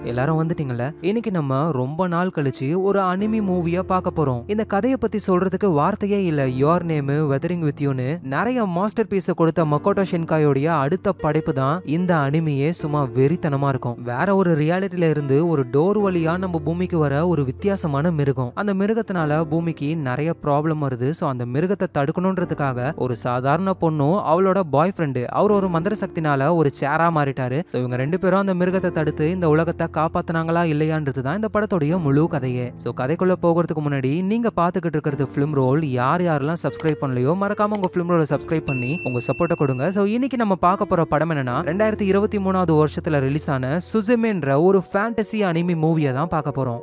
எல்லாரும் வந்துட்டீங்கல்ல இன்னைக்கு நம்ம ரொம்ப நாள் கழிச்சு ஒரு அனிமி மூவியா பார்க்க போறோம் இந்த கதையை பத்தி சொல்றதுக்கு வார்த்தையே இல்ல யோர் நேம் வெதரிங் வித் யூன்னு நிறைய மாஸ்டர் பீஸை கொடுத்த மக்கோட்டோ ஷென்காயோடைய அடுத்த படைப்பு தான் இந்த அனிமியே சும்மா வெறித்தனமா இருக்கும் வேற ஒரு ரியாலிட்டில இருந்து ஒரு டோர் வழியா நம்ம பூமிக்கு வர ஒரு வித்தியாசமான மிருகம் அந்த மிருகத்தினால பூமிக்கு நிறைய ப்ராப்ளம் வருது ஸோ அந்த மிருகத்தை தடுக்கணுன்றதுக்காக ஒரு சாதாரண பொண்ணும் அவளோட பாய் ஃப்ரெண்டு அவர் ஒரு மந்திர சக்தினால ஒரு சேரா மாறிட்டாரு ஸோ இவங்க ரெண்டு பேரும் அந்த மிருகத்தை தடுத்து இந்த உலகத்தை காப்பாத்துனாங்களா இல்லையான்றது தான் இந்த படத்துடைய முழு கதையே ஸோ கதைக்குள்ள போகிறதுக்கு முன்னாடி நீங்க பார்த்துக்கிட்டு இருக்கிறது ஃபிலிம் ரோல் யார் யாரெல்லாம் சப்ஸ்கிரைப் பண்ணலையோ மறக்காம உங்க ஃபிலிம் ரோலை சப்ஸ்கிரைப் பண்ணி உங்க சப்போர்ட்டை கொடுங்க ஸோ இன்னைக்கு நம்ம பார்க்க போற படம் என்னன்னா ரெண்டாயிரத்தி இருபத்தி மூணாவது வருஷத்துல ரிலீஸ் ஆன சுசிமென்ற ஒரு ஃபேண்டசி அனிமி மூவியை தான் பார்க்க போறோம்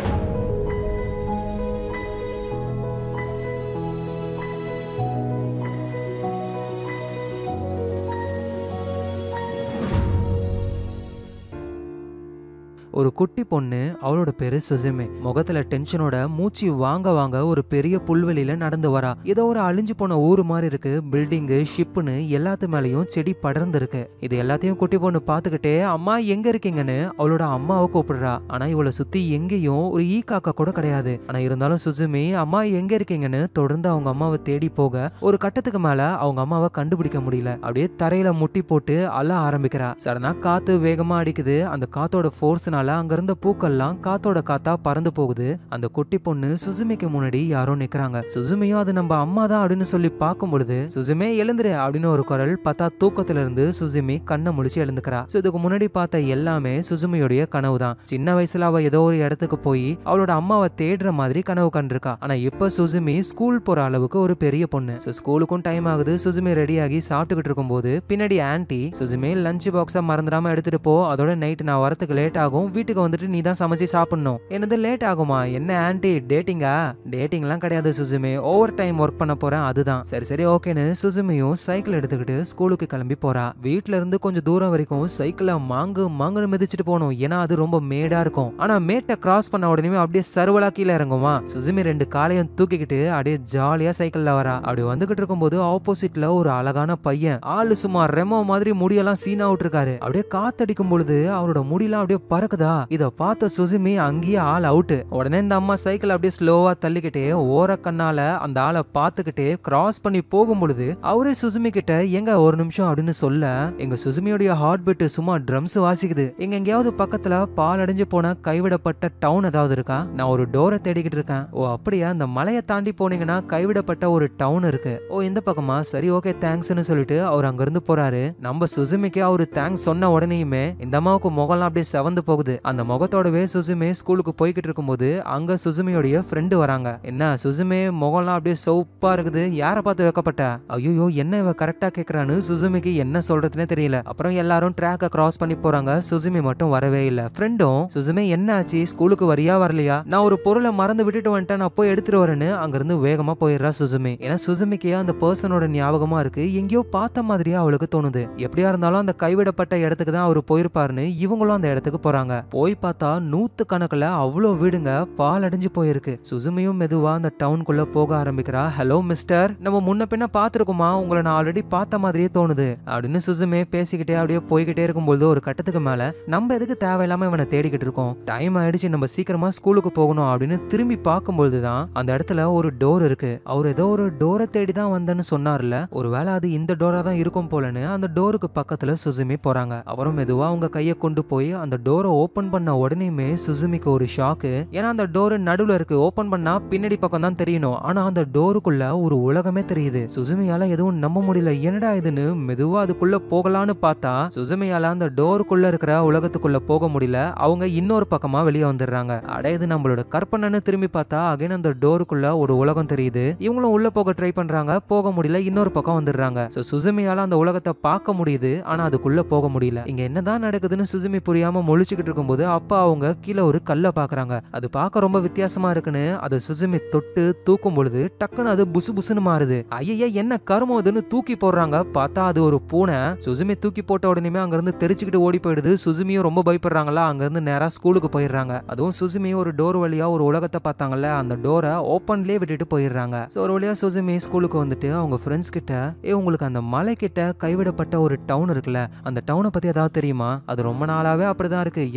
ஒரு குட்டி பொண்ணு அவளோட பேரு சுசிமே முகத்துல டென்ஷனோட மூச்சு வாங்க வாங்க ஒரு பெரிய புல்வெளியில நடந்து வரா ஏதோ ஒரு அழிஞ்சு போன ஊர் மாதிரி இருக்கு பில்டிங்கு ஷிப்புன்னு எல்லாத்து மேலயும் செடி படர்ந்து இருக்கு இது எல்லாத்தையும் குட்டி பொண்ணு பாத்துக்கிட்டே அம்மா எங்க இருக்கீங்கன்னு அவளோட அம்மாவை கூப்பிடுறா ஆனா இவளை சுத்தி எங்கேயும் ஒரு ஈ காக்கா கூட கிடையாது ஆனா இருந்தாலும் சுசுமி அம்மா எங்க இருக்கீங்கன்னு தொடர்ந்து அவங்க அம்மாவை தேடி போக ஒரு கட்டத்துக்கு மேல அவங்க அம்மாவை கண்டுபிடிக்க முடியல அப்படியே தரையில முட்டி போட்டு அழ ஆரம்பிக்கிறா சடனா காத்து வேகமா அடிக்குது அந்த காத்தோட ஃபோர்ஸ்னால அங்க இருந்த பூக்கள்லாம் காத்தோட காத்தா பறந்து போகுது அந்த குட்டி பொண்ணு சுசுமிக்கு முன்னாடி யாரோ நிக்கிறாங்க சுசுமியும் அது நம்ம அம்மா தான் அப்படின்னு சொல்லி பார்க்கும் பொழுது சுசுமே எழுந்துரு அப்படின்னு ஒரு குரல் பார்த்தா தூக்கத்துல இருந்து சுசுமி கண்ணை முழிச்சு எழுந்துக்கிறா So இதுக்கு முன்னாடி பார்த்த எல்லாமே சுசுமியுடைய கனவு தான் சின்ன வயசுல அவ ஏதோ ஒரு இடத்துக்கு போய் அவளோட அம்மாவை தேடுற மாதிரி கனவு கண்டிருக்கா ஆனா இப்ப சுசுமி ஸ்கூல் போற அளவுக்கு ஒரு பெரிய பொண்ணு ஸோ ஸ்கூலுக்கும் டைம் ஆகுது சுசுமி ரெடியாகி சாப்பிட்டுக்கிட்டு இருக்கும்போது பின்னாடி ஆன்ட்டி சுசுமி லஞ்ச் பாக்ஸை மறந்துடாம எடுத்துட்டு போ அதோட நைட் நான் வரத்துக்கு லேட் ஆகும் வீட்டுக்கு வந்துட்டு நீ தான் சமைச்சு சாப்பிடணும் என்னது லேட் ஆகுமா என்ன ஆன்ட்டி டேட்டிங்கா டேட்டிங்லாம் கிடையாது சுசுமி ஓவர் டைம் ஒர்க் பண்ண போறேன் அதுதான் சரி சரி ஓகேன்னு சுசுமியும் சைக்கிள் எடுத்துக்கிட்டு ஸ்கூலுக்கு கிளம்பி போறா வீட்ல இருந்து கொஞ்சம் தூரம் வரைக்கும் சைக்கிளை மாங்கு மாங்குன்னு மிதிச்சிட்டு போகணும் ஏன்னா அது ரொம்ப மேடா இருக்கும் ஆனா மேட்டை கிராஸ் பண்ண உடனே அப்படியே சர்வலா கீழே இறங்குமா சுசுமி ரெண்டு காலையும் தூக்கிக்கிட்டு அப்படியே ஜாலியா சைக்கிள்ல வரா அப்படி வந்துகிட்டு இருக்கும்போது ஆப்போசிட்ல ஒரு அழகான பையன் ஆளு சும்மா ரெமோ மாதிரி முடியெல்லாம் சீனா விட்டுருக்காரு அப்படியே காத்தடிக்கும் பொழுது அவரோட முடியெல்லாம் அப்படியே பறக்குதா இத பார்த்த சுசுமி அங்கேயே ஆள் அவுட் உடனே இந்த அம்மா சைக்கிள் அப்படியே ஸ்லோவா தள்ளிக்கிட்டே ஓர கண்ணால அந்த ஆளை பார்த்துக்கிட்டே கிராஸ் பண்ணி போகும் பொழுது அவரே சுசுமி கிட்ட எங்க ஒரு நிமிஷம் அப்படின்னு சொல்ல எங்க சுசுமியோடைய ஹார்ட் பீட் சும்மா ட்ரம்ஸ் வாசிக்குது எங்க எங்கேயாவது பக்கத்துல பால் அடைஞ்சு போன கைவிடப்பட்ட டவுன் ஏதாவது இருக்கா நான் ஒரு டோரை தேடிக்கிட்டு இருக்கேன் ஓ அப்படியா இந்த மலையை தாண்டி போனீங்கன்னா கைவிடப்பட்ட ஒரு டவுன் இருக்கு ஓ இந்த பக்கமா சரி ஓகே தேங்க்ஸ்னு சொல்லிட்டு அவர் அங்கிருந்து போறாரு நம்ம சுசுமிக்கு அவரு தேங்க்ஸ் சொன்ன உடனேயுமே இந்த அம்மாவுக்கு முகம்லாம் அப்படியே செவந்து போகுது அந்த முகத்தோடவே சுசுமி ஸ்கூலுக்கு போய்கிட்டு இருக்கும்போது அங்க சுசுமியோடைய ஃப்ரெண்டு வராங்க என்ன சுசுமி முகம்லாம் அப்படியே சோப்பா இருக்குது யாரை பார்த்து வைக்கப்பட்ட ஐயோ என்ன இவ கரெக்டா கேக்குறான்னு சுசுமிக்கு என்ன சொல்றதுனே தெரியல அப்புறம் எல்லாரும் ட்ராக்கை கிராஸ் பண்ணி போறாங்க சுசுமி மட்டும் வரவே இல்ல ஃப்ரெண்டும் சுசுமி என்ன ஆச்சு ஸ்கூலுக்கு வரியா வரலையா நான் ஒரு பொருளை மறந்து விட்டுட்டு வந்துட்டேன் நான் போய் எடுத்துட்டு வரேன்னு அங்கிருந்து வேகமா போயிடுறா சுசுமி ஏன்னா சுசுமிக்கு அந்த பர்சனோட ஞாபகமா இருக்கு எங்கேயோ பார்த்த மாதிரியா அவளுக்கு தோணுது எப்படியா இருந்தாலும் அந்த கைவிடப்பட்ட இடத்துக்கு தான் அவர் போயிருப்பாருன்னு இவங்களும் அந்த இடத்துக்கு போறாங்க போய் பார்த்தா நூத்து கணக்குல அவ்வளோ வீடுங்க பால் அடைஞ்சு போயிருக்கு சுசுமியும் மெதுவா அந்த டவுனுக்குள்ள போக ஆரம்பிக்கிறா ஹலோ மிஸ்டர் நம்ம முன்ன பின்ன பார்த்துருக்கோமா உங்களை நான் ஆல்ரெடி பார்த்த மாதிரியே தோணுது அப்படின்னு சுசுமே பேசிக்கிட்டே அப்படியே போய்கிட்டே இருக்கும்போது ஒரு கட்டத்துக்கு மேல நம்ம எதுக்கு தேவையில்லாம இவனை தேடிக்கிட்டு இருக்கோம் டைம் ஆயிடுச்சு நம்ம சீக்கிரமா ஸ்கூலுக்கு போகணும் அப்படின்னு திரும்பி பார்க்கும்போது தான் அந்த இடத்துல ஒரு டோர் இருக்கு அவர் ஏதோ ஒரு டோரை தேடி தான் வந்தேன்னு சொன்னார்ல ஒருவேளை அது இந்த டோரா தான் இருக்கும் போலன்னு அந்த டோருக்கு பக்கத்துல சுசுமி போறாங்க அப்புறம் மெதுவா அவங்க கையை கொண்டு போய் அந்த டோரை ஓபன் பண்ண உடனேயுமே சுசுமிக்கு ஒரு ஷாக்கு ஏன்னா அந்த டோர் நடுவுல இருக்கு ஓபன் பண்ணா பின்னாடி பக்கம் தான் தெரியணும் ஆனா அந்த டோருக்குள்ள ஒரு உலகமே தெரியுது சுசுமியால எதுவும் நம்ப முடியல என்னடா இதுன்னு மெதுவா அதுக்குள்ள போகலான்னு பார்த்தா சுசுமியால அந்த டோருக்குள்ள இருக்கிற உலகத்துக்குள்ள போக முடியல அவங்க இன்னொரு பக்கமா வெளியே வந்துடுறாங்க அட இது நம்மளோட கற்பனைன்னு திரும்பி பார்த்தா அகைன் அந்த டோருக்குள்ள ஒரு உலகம் தெரியுது இவங்களும் உள்ள போக ட்ரை பண்றாங்க போக முடியல இன்னொரு பக்கம் வந்துடுறாங்க ஸோ சுசுமியால அந்த உலகத்தை பார்க்க முடியுது ஆனா அதுக்குள்ள போக முடியல இங்க என்னதான் நடக்குதுன்னு சுசுமி புரியாம முழிச்சுக்கிட்டு இருக்கும்போது அப்பா அவங்க கீழே ஒரு கல்லை பாக்குறாங்க அது பார்க்க ரொம்ப வித்தியாசமா இருக்குன்னு அதை சுசுமி தொட்டு தூக்கும் பொழுது டக்குன்னு அது புசு புசுன்னு மாறுது ஐயா என்ன கருமம் இதுன்னு தூக்கி போடுறாங்க பார்த்தா அது ஒரு பூனை சுசுமி தூக்கி போட்ட உடனே அங்க இருந்து தெரிச்சுக்கிட்டு ஓடி போயிடுது சுசுமியும் ரொம்ப பயப்படுறாங்களா அங்க இருந்து நேரா ஸ்கூலுக்கு போயிடுறாங்க அதுவும் சுசுமி ஒரு டோர் வழியா ஒரு உலகத்தை பார்த்தாங்கல்ல அந்த டோரை ஓப்பன்லயே விட்டுட்டு போயிடுறாங்க ஸோ ஒரு வழியா சுசுமி ஸ்கூலுக்கு வந்துட்டு அவங்க ஃப்ரெண்ட்ஸ் கிட்ட ஏ உங்களுக்கு அந்த மலை கிட்ட கைவிடப்பட்ட ஒரு டவுன் இருக்குல்ல அந்த டவுனை பத்தி ஏதாவது தெரியுமா அது ரொம்ப நாளாவே அப்படிதான் இருக்கு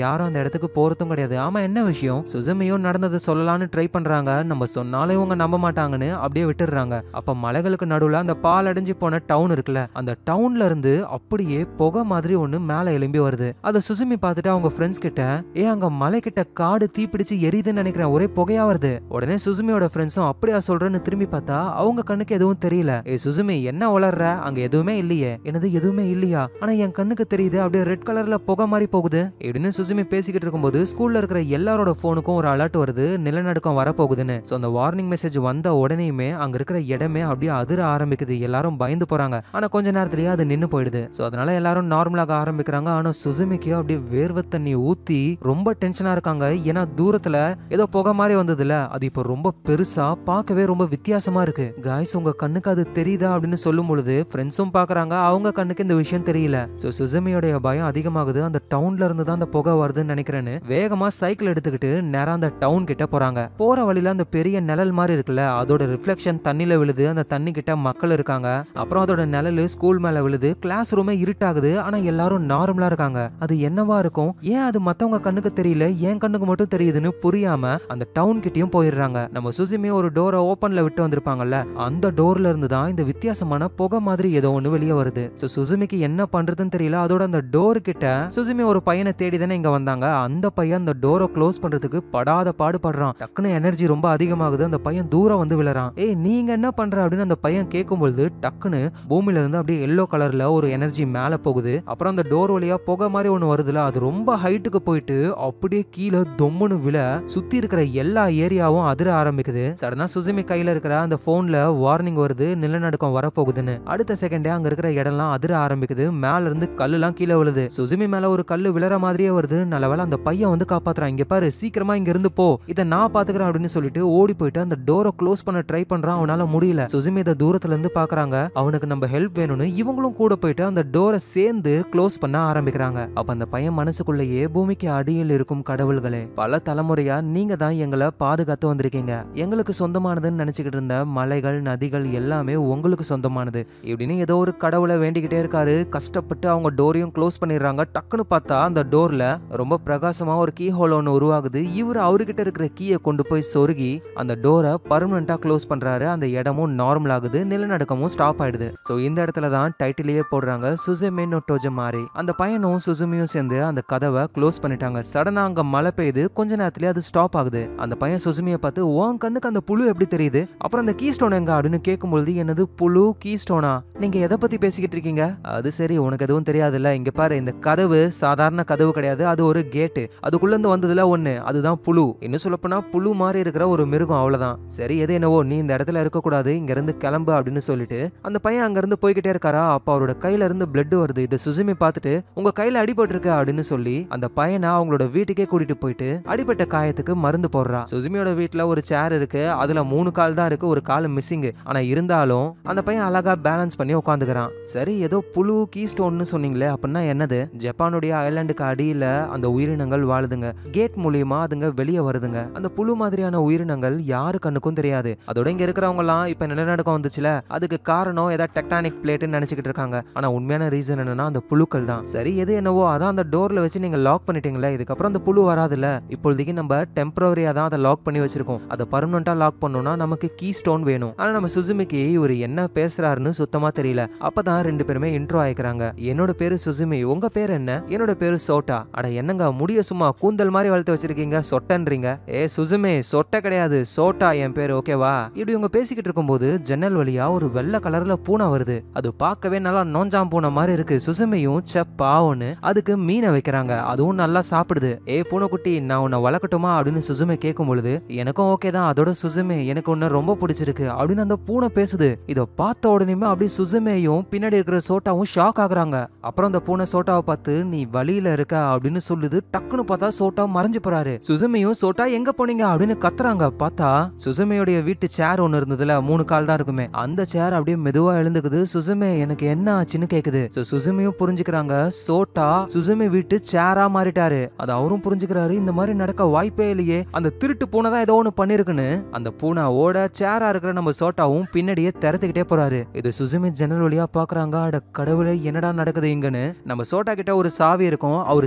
யாரும் அந்த இடத்துக்கு போறதும் கிடையாது ஆமா என்ன விஷயம் சுசுமியும் நடந்ததை சொல்லலாம்னு ட்ரை பண்றாங்க நம்ம சொன்னாலும் இவங்க நம்ப மாட்டாங்கன்னு அப்படியே விட்டுடுறாங்க அப்ப மலைகளுக்கு நடுவுல அந்த பால் அடைஞ்சு போன டவுன் இருக்குல்ல அந்த டவுன்ல இருந்து அப்படியே புகை மாதிரி ஒண்ணு மேல எழும்பி வருது அதை சுசுமி பார்த்துட்டு அவங்க ஃப்ரெண்ட்ஸ் கிட்ட ஏ அங்க மலை கிட்ட காடு தீப்பிடிச்சு எரியுதுன்னு நினைக்கிறேன் ஒரே புகையா வருது உடனே சுசுமியோட ஃப்ரெண்ட்ஸும் அப்படியா சொல்றேன்னு திரும்பி பார்த்தா அவங்க கண்ணுக்கு எதுவும் தெரியல ஏ சுசுமி என்ன வளர்ற அங்க எதுவுமே இல்லையே என்னது எதுவுமே இல்லையா ஆனா என் கண்ணுக்கு தெரியுது அப்படியே ரெட் கலர்ல புகை மாதிரி போகுது இப்படின்னு சுசுமி பேசிக்கிட்டு இருக்கும்போது ஸ்கூல்ல இருக்கிற எல்லாரோட போனுக்கும் ஒரு அலர்ட் வருது நிலநடுக்கம் வரப்போகுதுன்னு ஸோ அந்த வார்னிங் மெசேஜ் வந்த உடனேயுமே அங்க இருக்கிற இடமே அப்படியே அதிர ஆரம்பிக்குது எல்லாரும் பயந்து போறாங்க ஆனா கொஞ்ச நேரத்திலேயே அது நின்னு போயிடுது ஸோ அதனால எல்லாரும் நார்மலாக ஆரம்பிக்கிறாங்க ஆனா சுசுமிக்கு அப்படியே வேர்வை தண்ணி ஊத்தி ரொம்ப டென்ஷனா இருக்காங்க ஏன்னா தூரத்துல ஏதோ புகை மாதிரி வந்ததுல அது இப்போ ரொம்ப பெருசா பார்க்கவே ரொம்ப வித்தியாசமா இருக்கு காய்ஸ் உங்க கண்ணுக்கு அது தெரியுதா அப்படின்னு சொல்லும் பொழுது ஃப்ரெண்ட்ஸும் பாக்குறாங்க அவங்க கண்ணுக்கு இந்த விஷயம் தெரியல ஸோ சுசுமியோடைய பயம் அதிகமாகுது அந்த டவுன்ல இருந்து தான் அந்த புகை வருதுன்னு நினைக்கிறேன்னு வேகமா சைக்கிள் எடுத்துக்கிட்டு நேரா அந்த டவுன் கிட்ட போறாங்க போற வழியில அந்த பெரிய நிழல் மாதிரி இருக்குல்ல அதோட ரிஃப்ளெக்ஷன் தண்ணியில விழுது அந்த தண்ணி கிட்ட மக்கள் இருக்காங்க அப்புறம் அதோட நிழல் ஸ்கூல் மேல விழுது கிளாஸ் ரூமே இருட்டாகுது ஆனா எல்லாரும் நார்மலா இருக்காங்க அது என்னவா இருக்கும் ஏன் அது மத்தவங்க கண்ணுக்கு தெரியல என் கண்ணுக்கு மட்டும் தெரியுதுன்னு புரியாம அந்த டவுன் கிட்டயும் போயிடுறாங்க நம்ம சுசிமே ஒரு டோரை ஓப்பன்ல விட்டு வந்திருப்பாங்கல்ல அந்த டோர்ல இருந்து தான் இந்த வித்தியாசமான புகை மாதிரி ஏதோ ஒண்ணு வெளியே வருது ஸோ சுசுமிக்கு என்ன பண்றதுன்னு தெரியல அதோட அந்த டோர் கிட்ட சுசுமி ஒரு பையனை தேடி தானே இங்க வந்தாங்க அந்த பையன் அந்த டோரை க்ளோஸ் பண்றதுக்கு படாத பாடுபடுறான் டக்குன்னு எனர்ஜி ரொம்ப அதிகமாகுது அந்த பையன் தூரம் வந்து விழறான் ஏய் நீங்க என்ன பண்ற அப்படின்னு அந்த பையன் கேட்கும்பொழுது டக்குன்னு பூமியில இருந்து அப்படியே எல்லோ கலர்ல ஒரு எனர்ஜி மேல போகுது அப்புறம் அந்த டோர் வழியா புகை மாதிரி ஒண்ணு வருதுல அது ரொம்ப ஹைட்டுக்கு போயிட்டு அப்படியே கீழே தொம்முன்னு விழ சுத்தி இருக்கிற எல்லா ஏரியாவும் அதிர ஆரம்பிக்குது சடனா சுசுமி கையில இருக்கிற அந்த போன்ல வார்னிங் வருது நிலநடுக்கம் வரப்போகுதுன்னு அடுத்த செகண்டே அங்க இருக்கிற இடம்லாம் அதிர ஆரம்பிக்குது மேல இருந்து கல்லுலாம் கீழே விழுது சுசுமி மேல ஒரு கல்லு விழற மாதிரியே வருது நல்லவேளை அந்த பையன் வந்து காப்பாத்துறான் இங்க பாரு சீக்கிரமா இங்க இருந்து போ இதை நான் பாத்துக்கிறேன் அப்படின்னு சொல்லிட்டு ஓடி போயிட்டு அந்த டோரை க்ளோஸ் பண்ண ட்ரை பண்றான் அவனால முடியல சுசுமி இதை தூரத்துல இருந்து பாக்குறாங்க அவனுக்கு நம்ம ஹெல்ப் வேணும்னு இவங்களும் கூட போயிட்டு அந்த டோரை சேர்ந்து க்ளோஸ் பண்ண ஆரம்பிக்கிறாங்க அப்ப அந்த பையன் மனசுக்குள்ளேயே பூமிக்கு அடியில் இருக்கும் கடவுள்களே பல தலைமுறையா நீங்க தான் எங்களை பாதுகாத்து வந்திருக்கீங்க எங்களுக்கு சொந்தமானதுன்னு நினைச்சுக்கிட்டு இருந்த மலைகள் நதிகள் எல்லாமே உங்களுக்கு சொந்தமானது இப்படின்னு ஏதோ ஒரு கடவுளை வேண்டிக்கிட்டே இருக்காரு கஷ்டப்பட்டு அவங்க டோரையும் க்ளோஸ் பண்ணிடுறாங்க டக்குன்னு பார்த்தா அந்த டோர்ல ரொம்ப பிரகாசமா ஒரு கீ ஹோல் ஒன்று உருவாகுது இவர் அவர்கிட்ட இருக்கிற கீயை கொண்டு போய் சொருகி அந்த டோரை பர்மனண்டா க்ளோஸ் பண்றாரு அந்த இடமும் நார்மல் ஆகுது நிலநடுக்கமும் ஸ்டாப் ஆயிடுது ஸோ இந்த இடத்துல தான் டைட்டிலேயே போடுறாங்க சுசுமே நொட்டோஜ மாதிரி அந்த பையனும் சுசுமியும் சேர்ந்து அந்த கதவை க்ளோஸ் பண்ணிட்டாங்க சடனா அங்க மழை பெய்யுது கொஞ்ச நேரத்திலே அது ஸ்டாப் ஆகுது அந்த பையன் சுசுமியை பார்த்து உன் கண்ணுக்கு அந்த புழு எப்படி தெரியுது அப்புறம் அந்த கீ ஸ்டோன் எங்க அப்படின்னு கேட்கும்பொழுது என்னது புழு கீ ஸ்டோனா நீங்க எதை பத்தி பேசிக்கிட்டு இருக்கீங்க அது சரி உனக்கு எதுவும் தெரியாதுல்ல இங்க பாரு இந்த கதவு சாதாரண கதவு கிடையாது அது ஒரு கேட்டு அதுக்குள்ள இருந்து வந்ததுல ஒண்ணு அதுதான் புழு இன்னும் சொல்லப்போனா புழு மாதிரி இருக்கிற ஒரு மிருகம் அவ்வளவுதான் சரி எது என்னவோ நீ இந்த இடத்துல இருக்கக்கூடாது இங்க இருந்து கிளம்பு அப்படின்னு சொல்லிட்டு அந்த பையன் அங்க இருந்து போய்கிட்டே இருக்காரா அப்ப அவரோட கையில இருந்து பிளட் வருது இதை சுசுமி பார்த்துட்டு உங்க கையில அடிபட்டிருக்கு அப்படின்னு சொல்லி அந்த பையனை அவங்களோட வீட்டுக்கே கூட்டிட்டு போயிட்டு அடிபட்ட காயத்துக்கு மருந்து போடுறா சுசுமியோட வீட்ல ஒரு சேர் இருக்கு அதுல மூணு கால் தான் இருக்கு ஒரு கால் மிஸ்ஸிங் ஆனா இருந்தாலும் அந்த பையன் அழகா பேலன்ஸ் பண்ணி உட்காந்துக்கிறான் சரி ஏதோ புழு கீ ஸ்டோன்னு சொன்னீங்களே அப்படின்னா என்னது ஜப்பானுடைய ஐலாண்டுக்கு அடியில அந்த உயிரினங்கள் வாழுதுங்க கேட் மூலியமா அதுங்க வெளியே வருதுங்க அந்த புழு மாதிரியான உயிரினங்கள் யாரு கண்ணுக்கும் தெரியாது அதோட இங்க இருக்கிறவங்க எல்லாம் இப்ப நிலநடுக்கம் வந்துச்சுல அதுக்கு காரணம் ஏதாவது டெக்டானிக் பிளேட்னு நினைச்சுக்கிட்டு இருக்காங்க ஆனா உண்மையான ரீசன் என்னன்னா அந்த புழுக்கள் தான் சரி எது என்னவோ அதான் அந்த டோர்ல வச்சு நீங்க லாக் பண்ணிட்டீங்களே இதுக்கப்புறம் அந்த புழு வராதுல்ல இப்போதைக்கு நம்ம டெம்பரரியா தான் அதை லாக் பண்ணி வச்சிருக்கோம் அதை பர்மனண்டா லாக் பண்ணோம்னா நமக்கு கீ ஸ்டோன் வேணும் ஆனா நம்ம சுசுமிக்கு இவர் என்ன பேசுறாருன்னு சுத்தமா தெரியல அப்பதான் ரெண்டு பேருமே இன்ட்ரோ ஆயிக்கிறாங்க என்னோட பேரு சுசுமி உங்க பேர் என்ன என்னோட பேரு சோட்டா அட என்னங்க முடிய சும்மா கூந்தல் மாதிரி வளர்த்து வச்சிருக்கீங்க சொட்டன்றீங்க ஏ சுசுமி சொட்டை கிடையாது சோட்டா என் பேரு ஓகேவா இப்படி இவங்க பேசிக்கிட்டு இருக்கும்போது ஜன்னல் வழியா ஒரு வெள்ளை கலர்ல பூனை வருது அது பார்க்கவே நல்லா நோஞ்சாம் பூனை மாதிரி இருக்கு சுசுமியும் செப்பாவுன்னு அதுக்கு மீனை வைக்கிறாங்க அதுவும் நல்லா சாப்பிடுது ஏ பூனைக்குட்டி நான் உன்னை வளர்க்கட்டுமா அப்படின்னு சுசுமி கேட்கும் பொழுது எனக்கும் ஓகே தான் அதோட சுசுமி எனக்கு உன்னை ரொம்ப பிடிச்சிருக்கு அப்படின்னு அந்த பூனை பேசுது இதை பார்த்த உடனேயுமே அப்படியே சுசுமேயும் பின்னாடி இருக்கிற சோட்டாவும் ஷாக் ஆகுறாங்க அப்புறம் அந்த பூனை சோட்டாவை பார்த்து நீ வழியில இருக்க அப்படின்னு சொல்லுது டக்குன்னு பார்த்தா சோட்டா மறைஞ்சு போறாரு சுசுமியும் சோட்டா எங்க போனீங்க அப்படின்னு கத்துறாங்க பார்த்தா சுசுமையுடைய வீட்டு சேர் ஒன்னு இருந்ததுல மூணு கால் தான் இருக்குமே அந்த சேர் அப்படியே மெதுவா எழுந்துக்குது சுசுமே எனக்கு என்ன ஆச்சுன்னு கேக்குது So, சுசுமியும் புரிஞ்சுக்கிறாங்க சோட்டா சுசுமி வீட்டு சேரா மாறிட்டாரு அது அவரும் புரிஞ்சுக்கிறாரு இந்த மாதிரி நடக்க வாய்ப்பே இல்லையே அந்த திருட்டு பூனை தான் ஏதோ ஒண்ணு பண்ணிருக்குன்னு அந்த பூனை ஓட சேரா இருக்கிற நம்ம சோட்டாவும் பின்னாடியே திறத்துக்கிட்டே போறாரு இது சுசுமி ஜன்னல் வழியா பாக்குறாங்க அட கடவுளே என்னடா நடக்குது இங்கன்னு நம்ம சோட்டா கிட்ட ஒரு சாவி இருக்கும் அவர் சேரா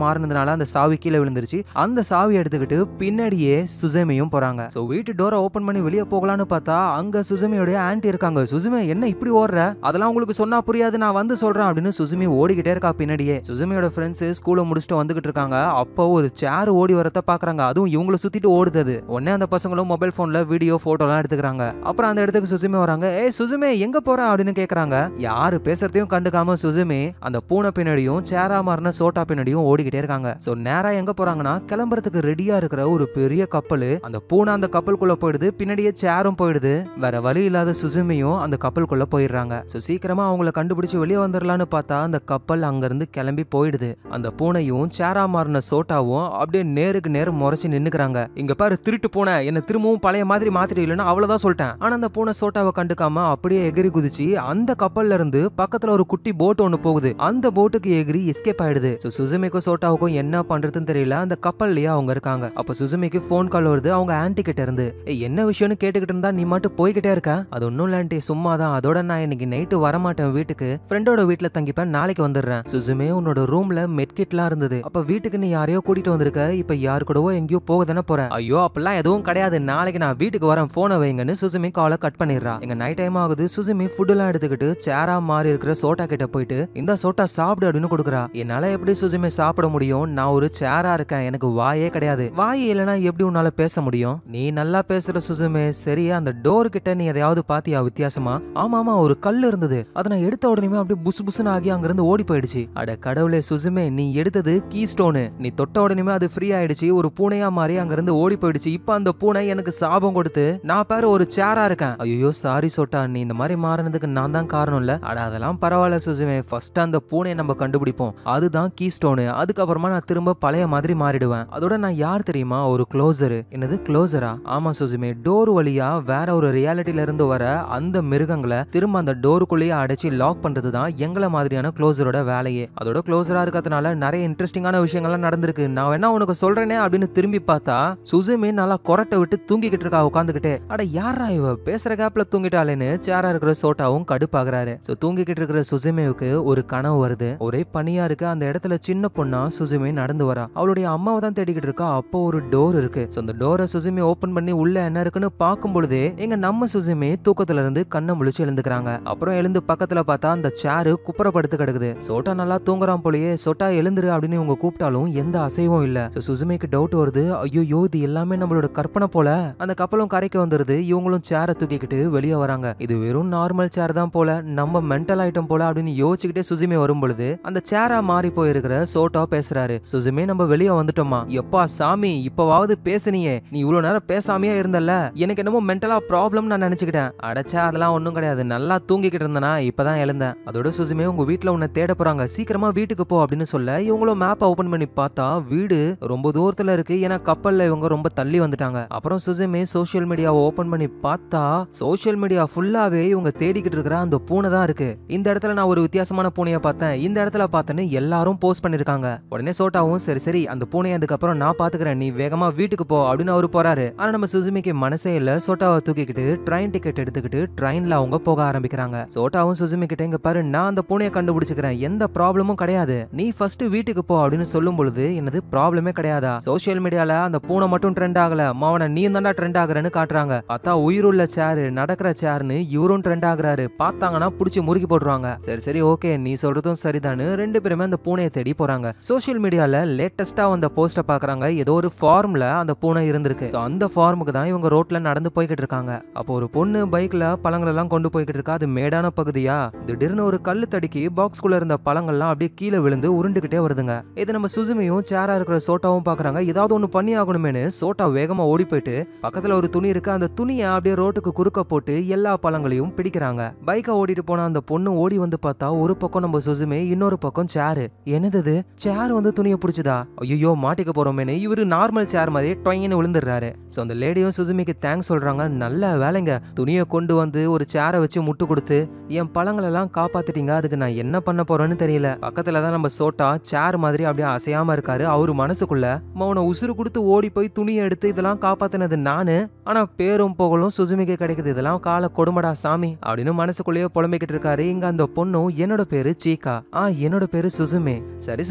மாறினதுனால அந்த சாவி கீழே விழுந்துருச்சு அந்த சாவி எடுத்துக்கிட்டு பின்னாடியே சுசேமையும் போறாங்க சோ வீட்டு டோரை ஓபன் பண்ணி வெளியே போகலான்னு பார்த்தா அங்க சுசுமியோடைய ஆன்ட்டி இருக்காங்க சுசுமி என்ன இப்படி ஓடுற அதெல்லாம் உங்களுக்கு சொன்னா புரியாது நான் வந்து சொல்றேன் அப்படின்னு சுசுமி ஓடிக்கிட்டே இருக்கா பின்னாடியே சுசுமியோட ஃப்ரெண்ட்ஸ் ஸ்கூலை முடிச்சுட்டு வந்துகிட்டு இருக்காங்க அப்போ ஒரு சேர் ஓடி வரத பாக்குறாங்க அதுவும் இவங்களை சுத்திட்டு ஓடுது அது உடனே அந்த பசங்களும் மொபைல் போன்ல வீடியோ போட்டோலாம் எடுத்துக்கிறாங்க அப்புறம் அந்த இடத்துக்கு சுசுமி வராங்க ஏய் சுசுமே எங்க போற அப்படின்னு கேக்குறாங்க யாரு பேசுறதையும் கண்டுக்காம சுசுமி அந்த பூனை பின்னாடியும் சேரா மாறின சோட்டா பின்னாடியும் ஓடிக்கிட்டே இருக்காங்க சோ நேரா எங்க போறாங்கன்னா கிளம்புறதுக்கு ரெடியா இருக்கிற ஒரு பெரிய கப்பல் அந்த பூனை அந்த கப்பலுக்குள்ள போயிடுது பின்னாடியே சேரும் போயிடுது வேற வழி இல்லாத சுசுமியும் அந்த கப்பலுக்குள்ள போயிடுறாங்க சோ சீக்கிரமா அவங்கள கண்டுபிடிச்சு வெளியே வந்துடலான்னு பார்த்தா அந்த கப்பல் அங்கிருந்து கிளம்பி போயிடுது அந்த பூனையும் சேரா மாறின சோட்டாவும் அப்படியே நேருக்கு நேர் முறைச்சு நின்னுக்கிறாங்க இங்க பாரு திருட்டு பூனை என்ன திரும்பவும் பழைய மாதிரி மாத்திட்டு இல்லைன்னா அவ்வளவுதான் சொல்லிட்டேன் ஆனா அந்த பூனை சோட்டாவை கண்டுக்காம அப்படியே எகிரி குதிச்சு அந்த கப்பல்ல இருந்து பக்கத்துல ஒரு குட்டி போட் ஒண்ணு போகுது அந்த போட்டுக்கு எகிரி எஸ்கேப் ஆயிடுது சோ சுசுமிக்கும் சோட்டாவுக்கும் என்ன பண்றதுன்னு தெரியல அந்த கப்பல்லயே அவங்க இருக்காங்க அப்ப சுசுமிக்கு ஃபோன் கால் வருது அவங்க ஆன்டி கிட்ட இருந்து "ஏய், என்ன விஷயம்னு கேட்டுக்கிட்டு இருந்தா நீ மட்டும் போய்கிட்டே இருக்க அது ஒன்றும் இல்லை ஆன்ட்டி சும்மா தான் அதோட நான் இன்னைக்கு நைட்டு வரமாட்டேன் வீட்டுக்கு ஃப்ரெண்டோட வீட்டில் தங்கிப்பேன் நாளைக்கு வந்துடுறேன் சுசுமே உன்னோட ரூம்ல மெட்கிட்லாம் இருந்தது அப்ப வீட்டுக்கு நீ யாரையோ கூட்டிட்டு வந்திருக்க இப்ப யாரு கூடவோ எங்கேயோ போக தானே போற ஐயோ அப்பெல்லாம் எதுவும் கிடையாது நாளைக்கு நான் வீட்டுக்கு வரேன் போனை வைங்கன்னு சுசுமி காலை கட் பண்ணிடுறா எங்க நைட் டைம் ஆகுது சுசுமி ஃபுட் எல்லாம் எடுத்துக்கிட்டு சேரா மாறி இருக்கிற சோட்டா கிட்ட போயிட்டு இந்த சோட்டா சாப்பிடு அப்படின்னு கொடுக்குறா என்னால எப்படி சுசுமி சாப்பிட முடியும் நான் ஒரு சேரா இருக்கேன் எனக்கு வாயே கிடையாது வாய் இல்லைன்னா எப்படி உன்னால பேச முடியும் நீ நல்லா பேசுற சுசுமே சரி அந்த டோர் கிட்ட நீ எதையாவது பாத்தியா வித்தியாசமா ஆமா ஆமா ஒரு கல் இருந்தது அதை நான் எடுத்த உடனே அப்படியே புசு புசுன்னு ஆகி அங்கிருந்து ஓடி போயிடுச்சு அட கடவுளே சுசுமே நீ எடுத்தது கீ ஸ்டோனு நீ தொட்ட உடனே அது ஃப்ரீ ஆயிடுச்சு ஒரு பூனையா மாறி அங்கிருந்து ஓடி போயிடுச்சு இப்ப அந்த பூனை எனக்கு சாபம் கொடுத்து நான் பேரு ஒரு சேரா இருக்கேன் ஐயோ சாரி சோட்டா நீ இந்த மாதிரி மாறினதுக்கு நான் தான் காரணம் இல்ல அட அதெல்லாம் பரவாயில்ல சுசுமே ஃபர்ஸ்ட் அந்த பூனையை நம்ம கண்டுபிடிப்போம் அதுதான் கீ ஸ்டோனு அதுக்கப்புறமா நான் திரும்ப பழைய மாதிரி மாறிடுவேன் அதோட நான் யார் தெரியுமா ஒரு க்ளோசரு என்னது க்ளோசரா ஆமா சுசுமே டோர் வழியா வேற ஒரு ரியாலிட்டில இருந்து வர அந்த மிருகங்களை திரும்ப அந்த டோருக்குள்ளேயே அடைச்சு லாக் பண்றது தான் எங்களை மாதிரியான க்ளோசரோட வேலையே அதோட க்ளோசரா இருக்கிறதுனால நிறைய இன்ட்ரெஸ்டிங்கான விஷயங்கள்லாம் நடந்திருக்கு நான் வேணா உனக்கு சொல்றேனே அப்படின்னு திரும்பி பார்த்தா சுசுமே நல்லா கொரட்டை விட்டு தூங்கிக்கிட்டு இருக்கா உட்காந்துக்கிட்டே அட யாரா இவ பேசுற கேப்ல தூங்கிட்டாளேன்னு சேரா இருக்கிற சோட்டாவும் கடுப்பாகிறாரு சோ தூங்கிக்கிட்டு இருக்கிற சுசுமேவுக்கு ஒரு கனவு வருது ஒரே பனியா இருக்கு அந்த இடத்துல சின்ன பொண்ணா சுசுமே நடந்து வரா அவளுடைய அம்மாவை தான் தேடிக்கிட்டு இருக்கா அப்போ ஒரு டோர் இருக்கு சோ அந்த டோரை சுசுமி ஓபன் பண்ணி உள்ள என்ன இருக்குன்னு பார்க்கும் பொழுதே எங்க நம்ம சுசுமி தூக்கத்துல இருந்து கண்ணை முழிச்சு எழுந்துக்கிறாங்க அப்புறம் எழுந்து பக்கத்துல பார்த்தா அந்த சேரு குப்புறப்படுத்து கிடக்குது சோட்டா நல்லா தூங்குறான் போலயே சோட்டா எழுந்துரு அப்படின்னு இவங்க கூப்பிட்டாலும் எந்த அசைவும் இல்ல So சுசுமிக்கு டவுட் வருது ஐயோ இது எல்லாமே நம்மளோட கற்பனை போல அந்த கப்பலும் கரைக்கு வந்துருது இவங்களும் சேரை தூக்கிக்கிட்டு வெளியே வராங்க இது வெறும் நார்மல் சேர் தான் போல நம்ம மென்டல் ஐட்டம் போல அப்படின்னு யோசிச்சுக்கிட்டே சுசுமி வரும் பொழுது அந்த சேரா மாறி போயிருக்கிற சோட்டா பேசுறாரு சுசுமி நம்ம வெளியே வந்துட்டோமா எப்பா சாமி இப்பவாவது பேசுனியே நீ இவ்வளவு நேரம் பேசாமையே இருந்தல்ல எனக்கு என்னமோ மென்டலா ப்ராப்ளம் நான் நினைச்சுக்கிட்டேன் அடைச்சா அதெல்லாம் ஒண்ணும் கிடையாது நல்லா தூங்கிக்கிட்டு இருந்தனா இப்பதான் எழுந்தேன் அதோட சுசுமே உங்க வீட்ல உன்னை தேட போறாங்க சீக்கிரமா வீட்டுக்கு போ அப்படின்னு சொல்ல இவங்களும் மேப்பை ஓபன் பண்ணி பார்த்தா வீடு ரொம்ப தூரத்துல இருக்கு ஏன்னா கப்பல்ல இவங்க ரொம்ப தள்ளி வந்துட்டாங்க அப்புறம் சுசுமே சோஷியல் மீடியாவை ஓபன் பண்ணி பார்த்தா சோஷியல் மீடியா ஃபுல்லாவே இவங்க தேடிக்கிட்டு இருக்கிற அந்த பூனை தான் இருக்கு இந்த இடத்துல நான் ஒரு வித்தியாசமான பூனையை பார்த்தேன் இந்த இடத்துல பார்த்தேன்னு எல்லாரும் போஸ்ட் பண்ணிருக்காங்க உடனே சோட்டாவும் சரி சரி அந்த பூனையை அதுக்கப்புறம் நான் பாத்துக்கிறேன் நீ வேகமா வீட்டுக்கு போ அப்படின்னு அவரு போறாரு ஆனா நம்ம சுசுமிக்கு மனசே இல்ல சோட்டாவை தூக்கிக்கிட்டு ட்ரெயின் டிக்கெட் எடுத்துக்கிட்டு ட்ரெயின்ல அவங்க போக ஆரம்பிக்கிறாங்க சோட்டாவும் சுசுமி கிட்ட இங்க பாரு நான் அந்த பூனையை கண்டுபிடிச்சுக்கிறேன் எந்த ப்ராப்ளமும் கிடையாது நீ ஃபர்ஸ்ட் வீட்டுக்கு போ அப்படின்னு சொல்லும் பொழுது என்னது ப்ராப்ளமே கிடையாதா சோஷியல் மீடியால அந்த பூனை மட்டும் ட்ரெண்ட் ஆகல மாவன நீ தான்டா ட்ரெண்ட் ஆகுறன்னு காட்டுறாங்க பார்த்தா உயிருள்ள சேரு நடக்கிற சேர்னு இவரும் ட்ரெண்ட் ஆகுறாரு பார்த்தாங்கன்னா புடிச்சு முறுக்கி போட்டுருவாங்க சரி சரி ஓகே நீ சொல்றதும் சரிதானு ரெண்டு பேருமே அந்த பூனையை தேடி போறாங்க சோஷியல் மீடியால லேட்டஸ்டா வந்த போஸ்ட பாக்குறாங்க ஏதோ ஒரு ஃபார்ம்ல அந்த பூனை இருந்திருக்கு So, அந்த ஃபார்முக்கு தான் இவங்க ரோட்ல நடந்து போய்கிட்டு இருக்காங்க அப்போ ஒரு பொண்ணு பைக்ல பழங்கள் எல்லாம் கொண்டு போய்கிட்டு இருக்கா அது மேடான பகுதியா திடீர்னு ஒரு கல்லு தடுக்கி பாக்ஸ்குள்ள இருந்த பழங்கள்லாம் அப்படியே கீழே விழுந்து உருண்டுகிட்டே வருதுங்க இது நம்ம சுசுமியும் சேரா இருக்கிற சோட்டாவும் பாக்குறாங்க ஏதாவது ஒண்ணு பண்ணி ஆகணுமேனு சோட்டா வேகமா ஓடி போயிட்டு பக்கத்துல ஒரு துணி இருக்கு அந்த துணியை அப்படியே ரோட்டுக்கு குறுக்க போட்டு எல்லா பழங்களையும் பிடிக்கிறாங்க பைக்கை ஓடிட்டு போன அந்த பொண்ணு ஓடி வந்து பார்த்தா ஒரு பக்கம் நம்ம சுசுமே இன்னொரு பக்கம் சேரு என்னது இது சேர் வந்து துணியை பிடிச்சதா ஐயோ மாட்டிக்க போறோமேனு இவரு நார்மல் சேர் மாதிரியே டொயின்னு விழுந்துடுறாரு ஸோ அந்த லேடியும் சுசுமிக்கு தேங்க்ஸ் சொல்றாங்க நல்ல வேலைங்க துணியை கொண்டு வந்து ஒரு சேரை வச்சு முட்டு கொடுத்து என் பழங்களெல்லாம் காப்பாத்திட்டீங்க அதுக்கு நான் என்ன பண்ண போறேன்னு தெரியல பக்கத்துல தான் நம்ம சோட்டா சேர் மாதிரி அப்படியே அசையாம இருக்காரு அவரு மனசுக்குள்ள மௌன உசுறு கொடுத்து ஓடி போய் துணியை எடுத்து இதெல்லாம் காப்பாத்தினது நானு ஆனா பேரும் புகழும் சுசுமிக்கு கிடைக்குது இதெல்லாம் கால கொடுமடா சாமி அப்படின்னு மனசுக்குள்ளேயே புலம்பிக்கிட்டு இருக்காரு இங்க அந்த பொண்ணும் என்னோட பேரு சீகா ஆ என்னோட பேரு சுசுமே சரி சுசுமே அந்த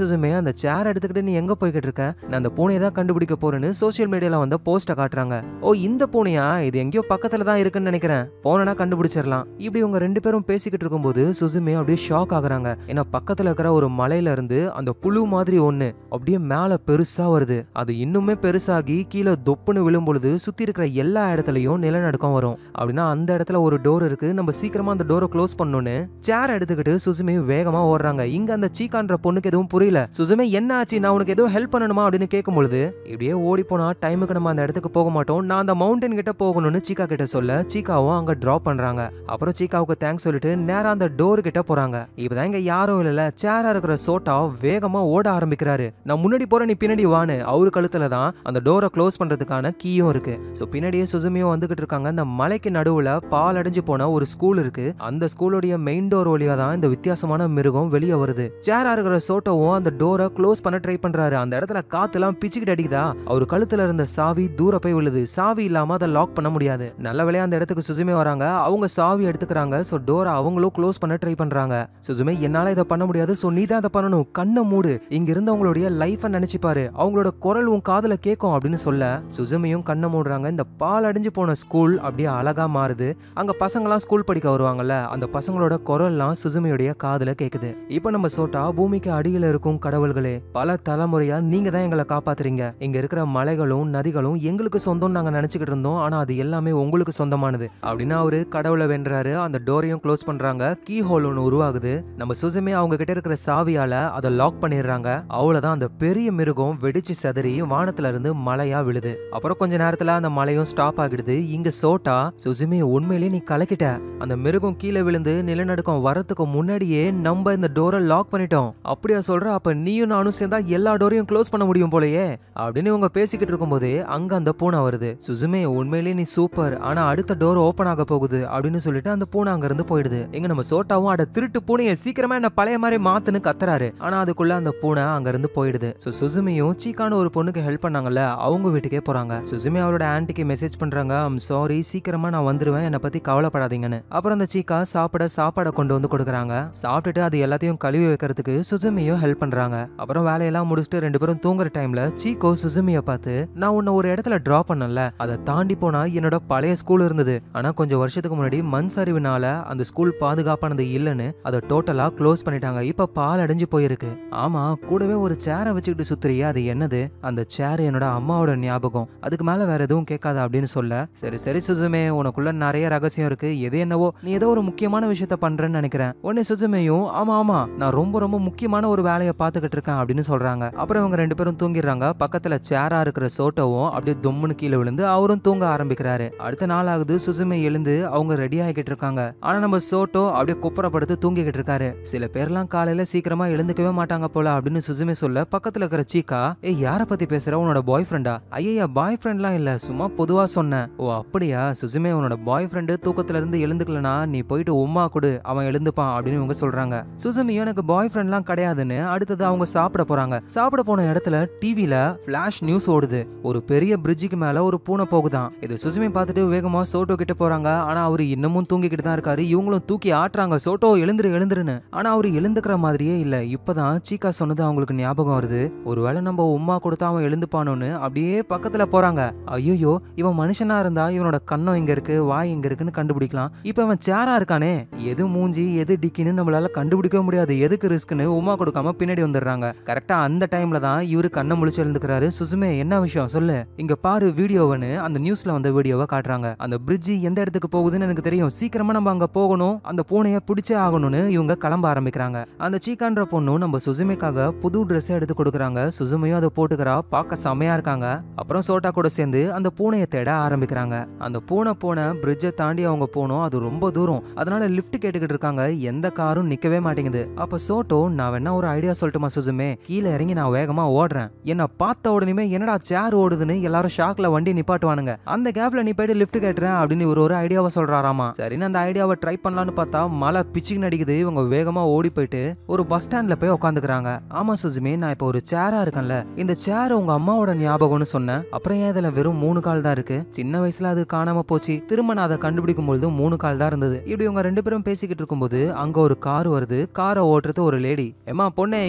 அந்த சேர் எடுத்துக்கிட்டு நீ எங்க போய்கிட்டு இருக்க நான் அந்த பூனையை தான் கண்டுபிடிக்க போறேன்னு சோஷியல் மீடியால வந்த போஸ்ட்டை காட்டுறாங்க ஓ இந்த பூனையா இது எங்கேயோ பக்கத்துல தான் இருக்குன்னு நினைக்கிறேன் போனா கண்டுபிடிச்சிடலாம் இப்படி இவங்க ரெண்டு பேரும் பேசிக்கிட்டு இருக்கும்போது சுசுமே அப்படியே ஷாக் ஆகுறாங்க ஏன்னா பக்கத்துல இருக்கிற ஒரு மலையில இருந்து அந்த புழு மாதிரி ஒண்ணு அப்படியே மேல பெருசா வருது அது இன்னுமே பெருசாகி கீழே தொப்புன்னு விழும்பொழுது சுத்தி இருக்கிற எல்லா இடத்துலயும் நிலநடுக்கம் வரும் அப்படின்னா அந்த இடத்துல ஒரு டோர் இருக்கு நம்ம சீக்கிரமா அந்த டோரை க்ளோஸ் பண்ணணும்னு சேர் எடுத்துக்கிட்டு சுசுமே வேகமா ஓடுறாங்க இங்க அந்த சீக்கான்ற பொண்ணுக்கு எதுவும் புரியல சுசுமே என்ன ஆச்சு நான் உனக்கு எதுவும் ஹெல்ப் பண்ணணுமா அப்படின்னு கேட்கும் பொழுது இப்படியே ஓடி போனா டைமுக்கு நம்ம அந்த இடத்துக்கு போக மாட்டோம் நான் அந்த மவுண்டன் கிட்ட போகணும்னு சீக்கா கிட்ட சொல்ல சீக்காவும் அங்க டிராப் பண்றாங்க அப்புறம் சீக்காவுக்கு தேங்க்ஸ் சொல்லிட்டு நேரா அந்த டோர் கிட்ட போறாங்க இப்பதான் இங்க யாரும் இல்லல சேரா இருக்கிற சோட்டா வேகமா ஓட ஆரம்பிக்கிறாரு நான் முன்னாடி போறேன் நீ பின்னாடி வான்னு அவரு கழுத்துல தான் அந்த டோரை க்ளோஸ் பண்றதுக்கான கீயும் இருக்கு ஸோ பின்னாடியே சுசுமியும் வந்துகிட்டு இருக்காங்க அந்த மலைக்கு நடுவுல பால் அடைஞ்சு போன ஒரு ஸ்கூல் இருக்கு அந்த ஸ்கூலுடைய மெயின் டோர் வழியா தான் இந்த வித்தியாசமான மிருகம் வெளியே வருது சேரா இருக்கிற சோட்டோவும் அந்த டோரை க்ளோஸ் பண்ண ட்ரை பண்றாரு அந்த இடத்துல காத்துலாம் பிச்சுக்கிட்டு அடிக்குதா அவர் கழுத்துல இருந்த சாவி தூர போய் விழுது சாவி இல்லாம அதை லாக் பண்ண முடியாது நல்ல வேலையா அந்த இடத்துக்கு சுசுமே வராங்க அவங்க சாவி எடுத்துக்கிறாங்க ஸோ டோரை அவங்களும் க்ளோஸ் பண்ண ட்ரை பண்றாங்க சுசுமே என்னால இதை பண்ண முடியாது ஸோ நீ தான் அதை பண்ணணும் கண்ணை மூடு இங்க இருந்தவங்களுடைய லைஃபை நினைச்சுப்பாரு அவங்களோட குரல் உன் காதுல கேட்கும் அப்படின்னு சொல்ல சுசுமையும் கண்ணை மூடுறாங்க இந்த பால் அடைஞ்சு போன ஸ்கூல் அப்படியே அழகா மாறுது அங்க பசங்களாம் ஸ்கூல் படிக்க வருவாங்கல்ல அந்த பசங்களோட குரல்லாம் சுசுமையுடைய காதுல கேக்குது இப்போ நம்ம சோட்டா பூமிக்கு அடியில இருக்கும் கடவுள்களே பல தலைமுறையா நீங்க தான் எங்களை காப்பாத்துறீங்க இங்க இருக்கிற மலைகளும் நதிகளும் எங்களுக்கு சொந்தம் நாங்க நினைச்சுக்கிட்டு இருந்தோம் ஆனா அது எல்லாமே உங்களுக்கு சொந்தமானது அப்படின்னு அவரு கடவுளை வென்றாரு அந்த டோரையும் க்ளோஸ் பண்றாங்க கீ ஹோல் ஒன்று உருவாகுது நம்ம சுசுமே அவங்க கிட்ட இருக்கிற சாவியால அதை லாக் பண்ணிடுறாங்க அவ்வளவுதான் அந்த பெரிய மிருகம் வெடிச்சு செதறி வானத்துல இருந்து மலையா விழுது அப்புறம் கொஞ்ச நேரத்துல அந்த மலையும் ஸ்டாப் ஆகிடுது இங்க சோட்டா சுசுமே உண்மையிலேயே நீ கலக்கிட்ட அந்த மிருகம் கீழே விழுந்து நிலநடுக்கம் வரதுக்கு முன்னாடியே நம்ம இந்த டோரை லாக் பண்ணிட்டோம் அப்படியா சொல்ற அப்ப நீயும் நானும் சேர்ந்தா எல்லா டோரையும் க்ளோஸ் பண்ண முடியும் போலயே அப்படின்னு இவங்க பேசிக்கிட்டு இருக்கும்போதே அங்க அந்த பூனை வருது சுசுமே உண்மையிலேயே நீ சூப்பர் ஆனா அடுத்த டோர் ஓபன் ஆக போகுது அப்படின்னு சொல்லிட்டு அந்த பூனை அங்க இருந்து போயிடுது எங்க நம்ம சோட்டாவும் அட திருட்டு பூனையை சீக்கிரமா என்ன பழைய மாதிரி மாத்துன்னு கத்துறாரு ஆனா அதுக்குள்ள அந்த பூனை அங்க இருந்து போயிடுது சோ சுசுமியும் சீக்கான ஒரு பொண்ணுக்கு ஹெல்ப் பண்ணாங்கல்ல அவங்க வீட்டுக்கே போறாங்க சுசுமி அவளோட ஆன்ட்டிக்கு மெசேஜ் பண்றாங்க ஐம் சாரி சீக்கிரமா நான் வந்துருவேன் என்னை பத்தி கவலைப்படாதீங்கன்னு அப்புறம் அந்த சீக்கா சாப்பிட சாப்பாடை கொண்டு வந்து கொடுக்குறாங்க சாப்பிட்டுட்டு அது எல்லாத்தையும் கழுவி வைக்கிறதுக்கு சுசுமியும் ஹெல்ப் பண்றாங்க அப்புறம் வேலையெல்லாம் முடிச்சுட்டு ரெண்டு பேரும் தூங்குற டைம்ல சீக்கோ சுசுமிய பார்த்து நான் உன்னை ஒரு இடத்துல டிராப் பண்ணல அதை தாண்டி போனா என்னோட பழைய ஸ்கூல் இருந்தது ஆனா கொஞ்சம் வருஷத்துக்கு முன்னாடி மண் சரிவுனால அந்த ஸ்கூல் பாதுகாப்பானது இல்லைன்னு அதை டோட்டலா க்ளோஸ் பண்ணிட்டாங்க இப்ப பால் அடைஞ்சு போயிருக்கு ஆமா கூடவே ஒரு சேரை வச்சுக்கிட்டு சுத்துறியே அது என்னது அந்த சேர் என்னோட அம்மாவோட ஞாபகம் அதுக்கு மேல வேற எதுவும் கேட்காத அப்படின்னு சொல்ல சரி சரி சுசுமே உனக்குள்ள நிறைய ரகசியம் இருக்கு எது என்னவோ நீ ஏதோ ஒரு முக்கியமான விஷயத்த பண்றேன்னு நினைக்கிறேன் உடனே சுசுமையும் ஆமா ஆமா நான் ரொம்ப ரொம்ப முக்கியமான ஒரு வேலையை பார்த்துக்கிட்டு இருக்கேன் அப்படின்னு சொல்றாங்க அப்புறம் இவங்க ரெண்டு பேரும் தூங்கிடுறாங்க பக்கத்துல சேரா இருக்கிற சோட்டோவும் அப்படியே தொம்முன்னு கீழே விழுந்து அவரும் தூங்க ஆரம்பிக்கிறாரு அடுத்த நாள் ஆகுது சுசுமை எழுந்து அவங்க ரெடி ஆகிக்கிட்டு இருக்காங்க ஆனா நம்ம சோட்டோ அப்படியே குப்புறப்படுத்து தூங்கிக்கிட்டு இருக்காரு சில பேர்லாம் காலையில சீக்கிரமா எழுந்துக்கவே மாட்டாங்க போல அப்படின்னு சுசுமே சொல்ல பக்கத்துல இருக்கிற சீக்கா ஏய் யார பத்தி பேசுற உன்னோட பாய் ஃப்ரெண்டா ஐயா பாய் ஃப்ரெண்ட்லாம் இல்ல சும்மா பொதுவா சொன்னேன் ஓ அப்படியா சுசுமே உன்னோட பாய் ஃப்ரெண்டு தூக்கத்துல இருந்து எழுந்துக்கலனா நீ போயிட்டு உம்மா கொடு அவன் எழுந்துப்பான் அப்படின்னு இவங்க சொல்றாங்க சுசுமி எனக்கு பாய் ஃப்ரெண்ட்லாம் கிடையாதுன்னு அடுத்தது அவங்க சாப்பிட போறாங்க சாப்பிட போன இடத்துல டிவில ஃபிளாஷ் நியூஸ் ஓடுது ஒரு பெரிய பிரிட்ஜுக்கு மேல ஒரு பூனை போகுதான் இது சுசுமி பார்த்துட்டு வேகமா சோட்டோ கிட்ட போறாங்க ஆனா அவரு இன்னமும் தூங்கிக்கிட்டு தான் இருக்காரு இவங்களும் தூக்கி ஆட்டுறாங்க சோட்டோ எழுந்துரு எழுந்துருன்னு ஆனா அவரு எழுந்துக்கிற மாதிரியே இல்ல இப்பதான் சீக்கா சொன்னது அவங்களுக்கு ஞாபகம் வருது ஒருவேளை நம்ம உம்மா கொடுத்தா அவன் எழுந்துப்பானோன்னு அப்படியே பக்கத்துல போறாங்க ஐயோ இவன் மனுஷனா இருந்தா இவனோட கண்ணம் இங்க இருக்கு வாய் இங்க இருக்குன்னு கண்டுபிடிக்கலாம் இப்ப இவன் சேரா இருக்கானே எது மூஞ்சி எது டிக்கின்னு நம்மளால கண்டுபிடிக்க முடியாது எதுக்கு ரிஸ்க்னு உமா கொடுக்காம பின்னாடி வந்துடுறாங்க கரெக்டா அந்த டைம்ல தான் இவரு கண்ணை முழிச்சு எழுந்துக்கிறாரு சுசுமே என்ன விஷயம் சொல்லு இங்க பாரு வீடியோவன்னு அந்த நியூஸ்ல வந்த வீடியோவை காட்டுறாங்க அந்த பிரிட்ஜ் எந்த இடத்துக்கு போகுதுன்னு எனக்கு தெரியும் சீக்கிரமா நம்ம அங்க போகணும் அந்த பூனையை பிடிச்சே ஆகணும்னு இவங்க கிளம்ப ஆரம்பிக்கிறாங்க அந்த சீக்கான்ற பொண்ணும் நம்ம சுசுமைக்காக புது ட்ரெஸ் எடுத்து கொடுக்குறாங்க சுசுமையும் அதை போட்டுக்கிறா பார்க்க செமையா இருக்காங்க அப்புறம் சோட்டா கூட சேர்ந்து அந்த பூனையை தேட ஆரம்பிக்கிறாங்க அந்த பூனை போன பிரிட்ஜை தாண்டி அவங்க போனோம் அது ரொம்ப தூரம் அதனால லிஃப்ட் கேட்டுக்கிட்டு இருக்காங்க எந்த காரும் நிக்கவே மாட்டேங்குது அப்ப சோட்டோ நான் வேணா ஒரு ஐடியா சொல்லட்டுமா சுசுமே கீழே இறங்கி நான் வேகமா ஓடுறேன் என்ன பார்த்த உடனே என்னடா சேர் ஓடுதுன்னு எல்லாரும் ஷாக்ல வண்டி நிப்பாட்டுவானுங்க அந்த கேப்ல நீ போயிட்டு லிஃப்ட் கேட்டுறேன் அப்படின்னு ஒரு ஒரு ஐடியாவை சொல்றாராமா சரின்னு அந்த ஐடியாவை ட்ரை பண்ணலாம்னு பார்த்தா மழை பிச்சுக்கு நடிக்குது இவங்க வேகமா ஓடி போயிட்டு ஒரு பஸ் ஸ்டாண்ட்ல போய் உட்காந்துக்கிறாங்க ஆமா சுசுமே நான் இப்போ ஒரு சேரா இருக்கேன்ல இந்த சேர் உங்க அம்மாவோட ஞாபகம்னு சொன்னேன் அப்புறம் ஏன் இதுல வெறும் மூணு கால் தான் இருக்கு சின்ன வயசுல அது காணாம போச்சு திரும்ப நான் அதை கண்டுபிடிக்கும் பொழுது மூணு கால் தான் இருந்தது இப்படி இவங்க ரெண்டு பேரும் பேசிக்கிட்டு இருக்கும்போது அங்க ஒரு கார் வருது காரை ஓட்டுறது ஒரு லேடி ஏமா பொண்ணே இங்க என்ன பண்ற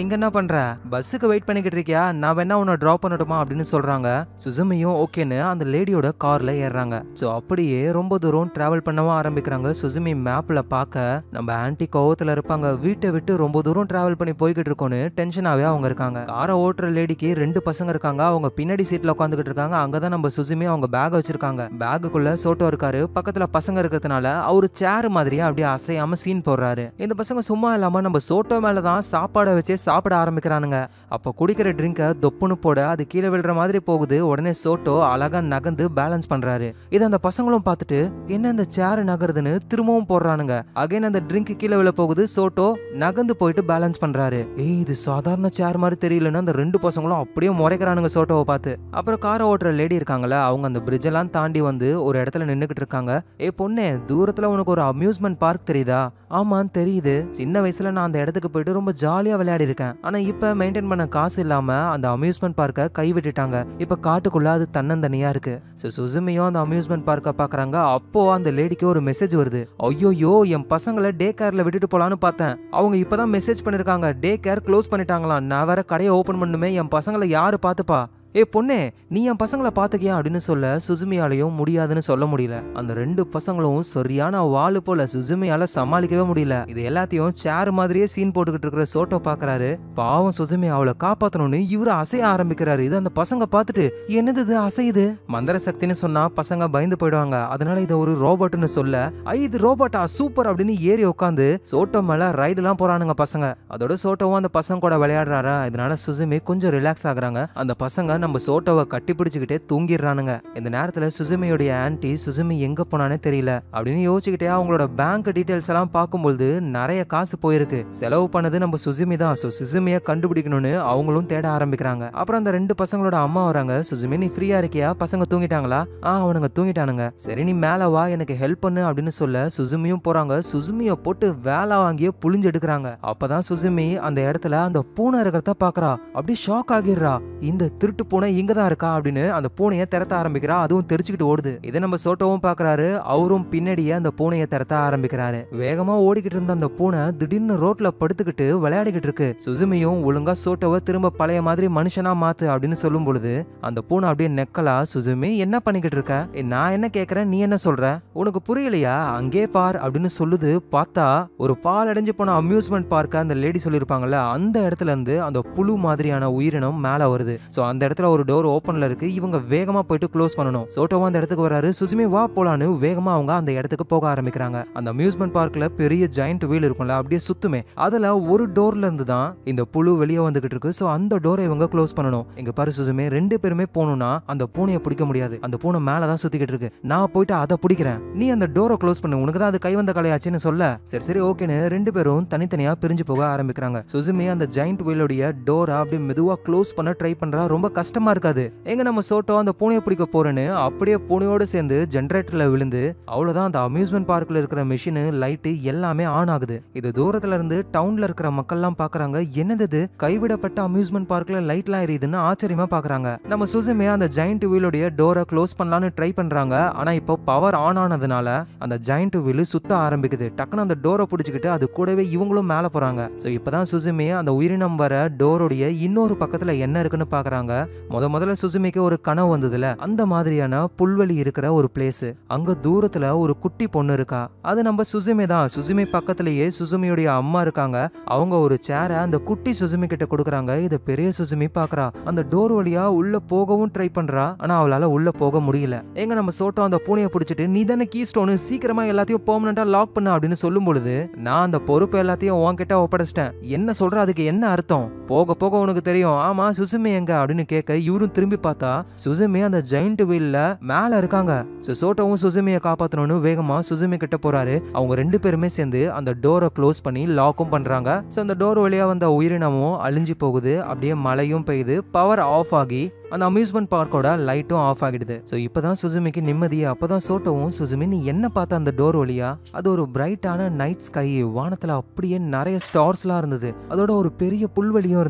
பண்ற பஸ்ஸுக்கு வெயிட் பண்ணிக்கிட்டு இருக்கியா நான் வேணா உன்னை டிராப் பண்ணட்டுமா அப்படின்னு சொல்றாங்க சுசுமியும் ஓகேன்னு அந்த லேடியோட கார்ல ஏறுறாங்க ஸோ அப்படியே ரொம்ப தூரம் டிராவல் பண்ணவும் ஆரம்பிக்கிறாங்க சுசுமி மேப்ல பார்க்க நம்ம ஆன்டி கோவத்துல இருப்பாங்க வீட்டை விட்டு ரொம்ப தூரம் டிராவல் பண்ணி போய்கிட்டு இருக்கோன்னு டென்ஷனாவே அவங்க இருக்காங்க காரை ஓட்டுற லேடிக்கு ரெண்டு பசங்க இருக்காங்க அவங்க பின்னாடி சீட்ல உட்காந்துக்கிட்டு இருக்காங்க அங்கதான் நம்ம சுசுமி அவங்க பேக் வச்சிருக்காங்க பேக்குக்குள்ள சோட்டோ இருக்காரு பக்கத்துல பசங்க இருக்கிறதுனால அவரு சேர் மாதிரியே அப்படியே அசையாம சீன் போடுறாரு இந்த பசங்க சும்மா இல்லாம நம்ம சோட்டோ மேல தான் சாப்பாடை வச்சே சாப்பிட ஆரம்பிக்கிறானுங்க அப்போ குடிக்கிற ட்ரிங்கை தொப்புன்னு போட அது கீழே விழுற மாதிரி போகுது உடனே சோட்டோ அழகா நகர்ந்து பேலன்ஸ் பண்றாரு இது அந்த பசங்களும் பார்த்துட்டு என்ன இந்த சேர் நகருதுன்னு திரும்பவும் போடுறானுங்க அகைன் அந்த ட்ரிங்க் கீழே விழ போகுது சோட்டோ நகர்ந்து போயிட்டு பேலன்ஸ் பண்றாரு ஏய் இது சாதாரண சேர் மாதிரி தெரியலன்னு அந்த ரெண்டு பசங்களும் அப்படியே முறைக்கிறானுங்க சோட்டோவை பார்த்து அப்புறம் காரை ஓட்டுற லேடி இருக்காங்கல்ல அவங்க அந்த பிரிட்ஜ் எல்லாம் தாண்டி வந்து ஒரு இடத்துல நின்னுக்கிட்டு இருக்காங்க ஏ பொண்ணே தூரத்துல உனக்கு ஒரு அம்யூஸ்மெண்ட் பார்க் தெரியுதா ஆமான்னு தெரியுது சின்ன வயசுல நான் அந்த இடத்துக்கு போயிட்டு ரொம்ப ஜாலியா விளையாடி இருக்கேன் ஆனா இப்ப மெயின்டைன் பண்ண காசு இல்லாம அந்த அம்யூஸ்மெண்ட் பார்க்கை கை விட்டுட்டாங்க இப்ப காட்டுக்குள்ள அது தன்னந்தனியா இருக்கு ஸோ சுசுமியும் அந்த அம்யூஸ்மெண்ட் பார்க்கை பாக்குறாங்க அப்போ அந்த லேடிக்கு ஒரு மெசேஜ் வருது ஐயோயோ என் பசங்களை டே கேர்ல விட்டுட்டு போலான்னு பார்த்தேன் அவங்க இப்பதான் மெசேஜ் பண்ணிருக்காங்க டே கேர் க்ளோஸ் பண்ணிட்டாங்களாம் நான் வேற கடையை ஓபன் பண்ணுமே என் பசங்களை யாரு பார்த்துப்பா ஏ பொண்ணே நீ என் பசங்களை பார்த்துக்கியா அப்படின்னு சொல்ல சுசுமியாலையும் முடியாதுன்னு சொல்ல முடியல அந்த ரெண்டு பசங்களும் சரியான வாளு போல சுசுமியால சமாளிக்கவே முடியல இது எல்லாத்தையும் சேர் மாதிரியே சீன் போட்டுக்கிட்டு இருக்கிற சோட்டோ பாக்குறாரு பாவம் சுசுமி அவளை காப்பாத்தணும்னு இவரு அசைய ஆரம்பிக்கிறாரு இது அந்த பசங்க பார்த்துட்டு என்னது இது அசையுது மந்திர சக்தின்னு சொன்னா பசங்க பயந்து போயிடுவாங்க அதனால இதை ஒரு ரோபோட்னு சொல்ல ஐ இது ரோபோட்டா சூப்பர் அப்படின்னு ஏறி உட்காந்து சோட்டோ மேல ரைடுலாம் போறானுங்க பசங்க அதோட சோட்டோவும் அந்த பசங்க கூட விளையாடுறாரா இதனால சுசுமி கொஞ்சம் ரிலாக்ஸ் ஆகுறாங்க அந்த பசங்க நம்ம சோட்டோவை கட்டி பிடிச்சுக்கிட்டே தூங்கிடுறானுங்க இந்த நேரத்துல சுசுமியோடைய ஆன்ட்டி சுசுமி எங்க போனானே தெரியல அப்படின்னு யோசிச்சுக்கிட்டே அவங்களோட பேங்க் டீடைல்ஸ் எல்லாம் பார்க்கும்போது நிறைய காசு போயிருக்கு செலவு பண்ணது நம்ம சுசுமி தான் ஸோ சுசுமியை கண்டுபிடிக்கணும்னு அவங்களும் தேட ஆரம்பிக்கிறாங்க அப்புறம் அந்த ரெண்டு பசங்களோட அம்மா வராங்க சுசுமி நீ ஃப்ரீயா இருக்கியா பசங்க தூங்கிட்டாங்களா ஆ அவனுங்க தூங்கிட்டானுங்க சரி நீ மேல வா எனக்கு ஹெல்ப் பண்ணு அப்படின்னு சொல்ல சுசுமியும் போறாங்க சுசுமியை போட்டு வேலை வாங்கியே புளிஞ்சு எடுக்கிறாங்க அப்பதான் சுசுமி அந்த இடத்துல அந்த பூனை இருக்கிறத பாக்குறா அப்படியே ஷாக் ஆகிடுறா இந்த திருட்டு பூனை இங்க தான் இருக்கா அப்படின்னு அந்த பூனையை திறத்த ஆரம்பிக்கிறா அதுவும் தெரிச்சுக்கிட்டு ஓடுது இதை நம்ம சோட்டோவும் பாக்குறாரு அவரும் பின்னாடியே அந்த பூனையை திறத்த ஆரம்பிக்கிறாரு வேகமா ஓடிக்கிட்டு இருந்த அந்த பூனை திடீர்னு ரோட்ல படுத்துக்கிட்டு விளையாடிக்கிட்டு இருக்கு சுசுமியும் ஒழுங்கா சோட்டோவை திரும்ப பழைய மாதிரி மனுஷனா மாத்து அப்படின்னு சொல்லும் பொழுது அந்த பூனை அப்படியே நெக்கலா சுசுமி என்ன பண்ணிக்கிட்டு இருக்க "ஏய், நான் என்ன கேக்குறேன் நீ என்ன சொல்ற உனக்கு புரியலையா அங்கே பார் அப்படின்னு சொல்லுது பார்த்தா ஒரு பால் அடைஞ்சு போன அம்யூஸ்மெண்ட் பார்க்க அந்த லேடி சொல்லியிருப்பாங்கல்ல அந்த இடத்துல இருந்து அந்த புழு மாதிரியான உயிரினம் மேல வருது சோ அந்த இடத்துல ஒரு டோர் ஓப்பன்ல இருக்கு இவங்க வேகமா போயிட்டு க்ளோஸ் பண்ணணும் சோட்டோவா அந்த இடத்துக்கு வராரு சுசுமி வா போலான்னு வேகமா அவங்க அந்த இடத்துக்கு போக ஆரம்பிக்கிறாங்க அந்த அம்யூஸ்மெண்ட் பார்க்ல பெரிய ஜாயிண்ட் வீல் இருக்கும்ல அப்படியே சுத்துமே அதுல ஒரு டோர்ல இருந்து தான் இந்த புழு வெளியே வந்துகிட்டு இருக்கு சோ அந்த டோரை இவங்க க்ளோஸ் பண்ணணும் இங்க பாரு சுசுமே ரெண்டு பேருமே போகணும்னா அந்த பூனையை பிடிக்க முடியாது அந்த பூனை மேலதான் சுத்திக்கிட்டு இருக்கு நான் போயிட்டு அதை பிடிக்கிறேன் நீ அந்த டோரை க்ளோஸ் பண்ணு உனக்கு தான் அது கை வந்த கலையாச்சுன்னு சொல்ல சரி சரி ஓகேன்னு ரெண்டு பேரும் தனித்தனியா பிரிஞ்சு போக ஆரம்பிக்கிறாங்க சுசுமி அந்த ஜாயிண்ட் வீலோடைய டோரை அப்படியே மெதுவா க்ளோஸ் பண்ண ட்ரை பண்றா ரொம்ப கஷ்டமா இருக்காது எங்க நம்ம சோட்டோ அந்த பூனையை பிடிக்க போறேன்னு அப்படியே பூனையோட சேர்ந்து ஜென்ரேட்டர்ல விழுந்து அவ்வளவுதான் அந்த அம்யூஸ்மெண்ட் பார்க்ல இருக்கிற மிஷின் லைட்டு எல்லாமே ஆன் ஆகுது இது தூரத்துல இருந்து டவுன்ல இருக்கிற மக்கள்லாம் பாக்குறாங்க என்னது இது கைவிடப்பட்ட அம்யூஸ்மெண்ட் பார்க்ல லைட்லாம் எரியுதுன்னு ஆச்சரியமா பாக்குறாங்க நம்ம சுசுமே அந்த ஜாயிண்ட் வீலுடைய டோரை க்ளோஸ் பண்ணலாம்னு ட்ரை பண்றாங்க ஆனா இப்போ பவர் ஆன் ஆனதுனால அந்த ஜாயிண்ட் வீல் சுத்த ஆரம்பிக்குது டக்குன்னு அந்த டோரை பிடிச்சிக்கிட்டு அது கூடவே இவங்களும் மேல போறாங்க ஸோ இப்பதான் சுசுமி அந்த உயிரினம் வர டோருடைய இன்னொரு பக்கத்துல என்ன இருக்குன்னு பாக்குறாங்க முத முதல்ல சுசுமிக்கு ஒரு கனவு வந்ததுல அந்த மாதிரியான புல்வெளி இருக்கிற ஒரு பிளேஸ் அங்க தூரத்துல ஒரு குட்டி பொண்ணு இருக்கா அது நம்ம சுசுமி தான் சுசுமி பக்கத்திலேயே சுசுமியுடைய அம்மா இருக்காங்க அவங்க ஒரு சேரை அந்த குட்டி சுசுமி கிட்ட கொடுக்குறாங்க இதை பெரிய சுசுமி பாக்குறா அந்த டோர் வழியா உள்ள போகவும் ட்ரை பண்றா ஆனா அவளால உள்ள போக முடியல எங்க நம்ம சோட்டோ அந்த பூனையை பிடிச்சிட்டு நீ தானே கீ ஸ்டோனு சீக்கிரமா எல்லாத்தையும் பெர்மனண்டா லாக் பண்ண அப்படின்னு சொல்லும் பொழுது நான் அந்த பொறுப்பு எல்லாத்தையும் உன்கிட்ட ஒப்படைச்சிட்டேன் என்ன சொல்ற அதுக்கு என்ன அர்த்தம் போக போக உனக்கு தெரியும் ஆமா சுசுமி எங்க அப்படின்னு கேட்க இவரும் திரும்பி பார்த்தா சுசுமி அந்த ஜெயிண்ட் வீல்ல மேல இருக்காங்க So, சோட்டோவும் சுசுமியை காப்பாத்தணும்னு வேகமா சுசுமி கிட்ட போறாரு அவங்க ரெண்டு பேருமே சேர்ந்து அந்த டோரை க்ளோஸ் பண்ணி லாக்கும் பண்றாங்க ஸோ அந்த டோர் வழியா வந்த உயிரினமும் அழிஞ்சு போகுது அப்படியே மழையும் பெய்யுது பவர் ஆஃப் ஆகி அந்த அம்யூஸ்மெண்ட் பார்க்கோட லைட்டும் ஆஃப் ஆகிடுது ஸோ இப்போதான் சுசுமிக்கு நிம்மதி அப்பதான் சோட்டோவும் சுசுமி நீ என்ன பார்த்த அந்த டோர் வழியா அது ஒரு பிரைட்டான நைட் ஸ்கை வானத்துல அப்படியே நிறைய ஸ்டார்ஸ்லாம் இருந்தது அதோட ஒரு பெரிய புல்வெளியும் இருந்தது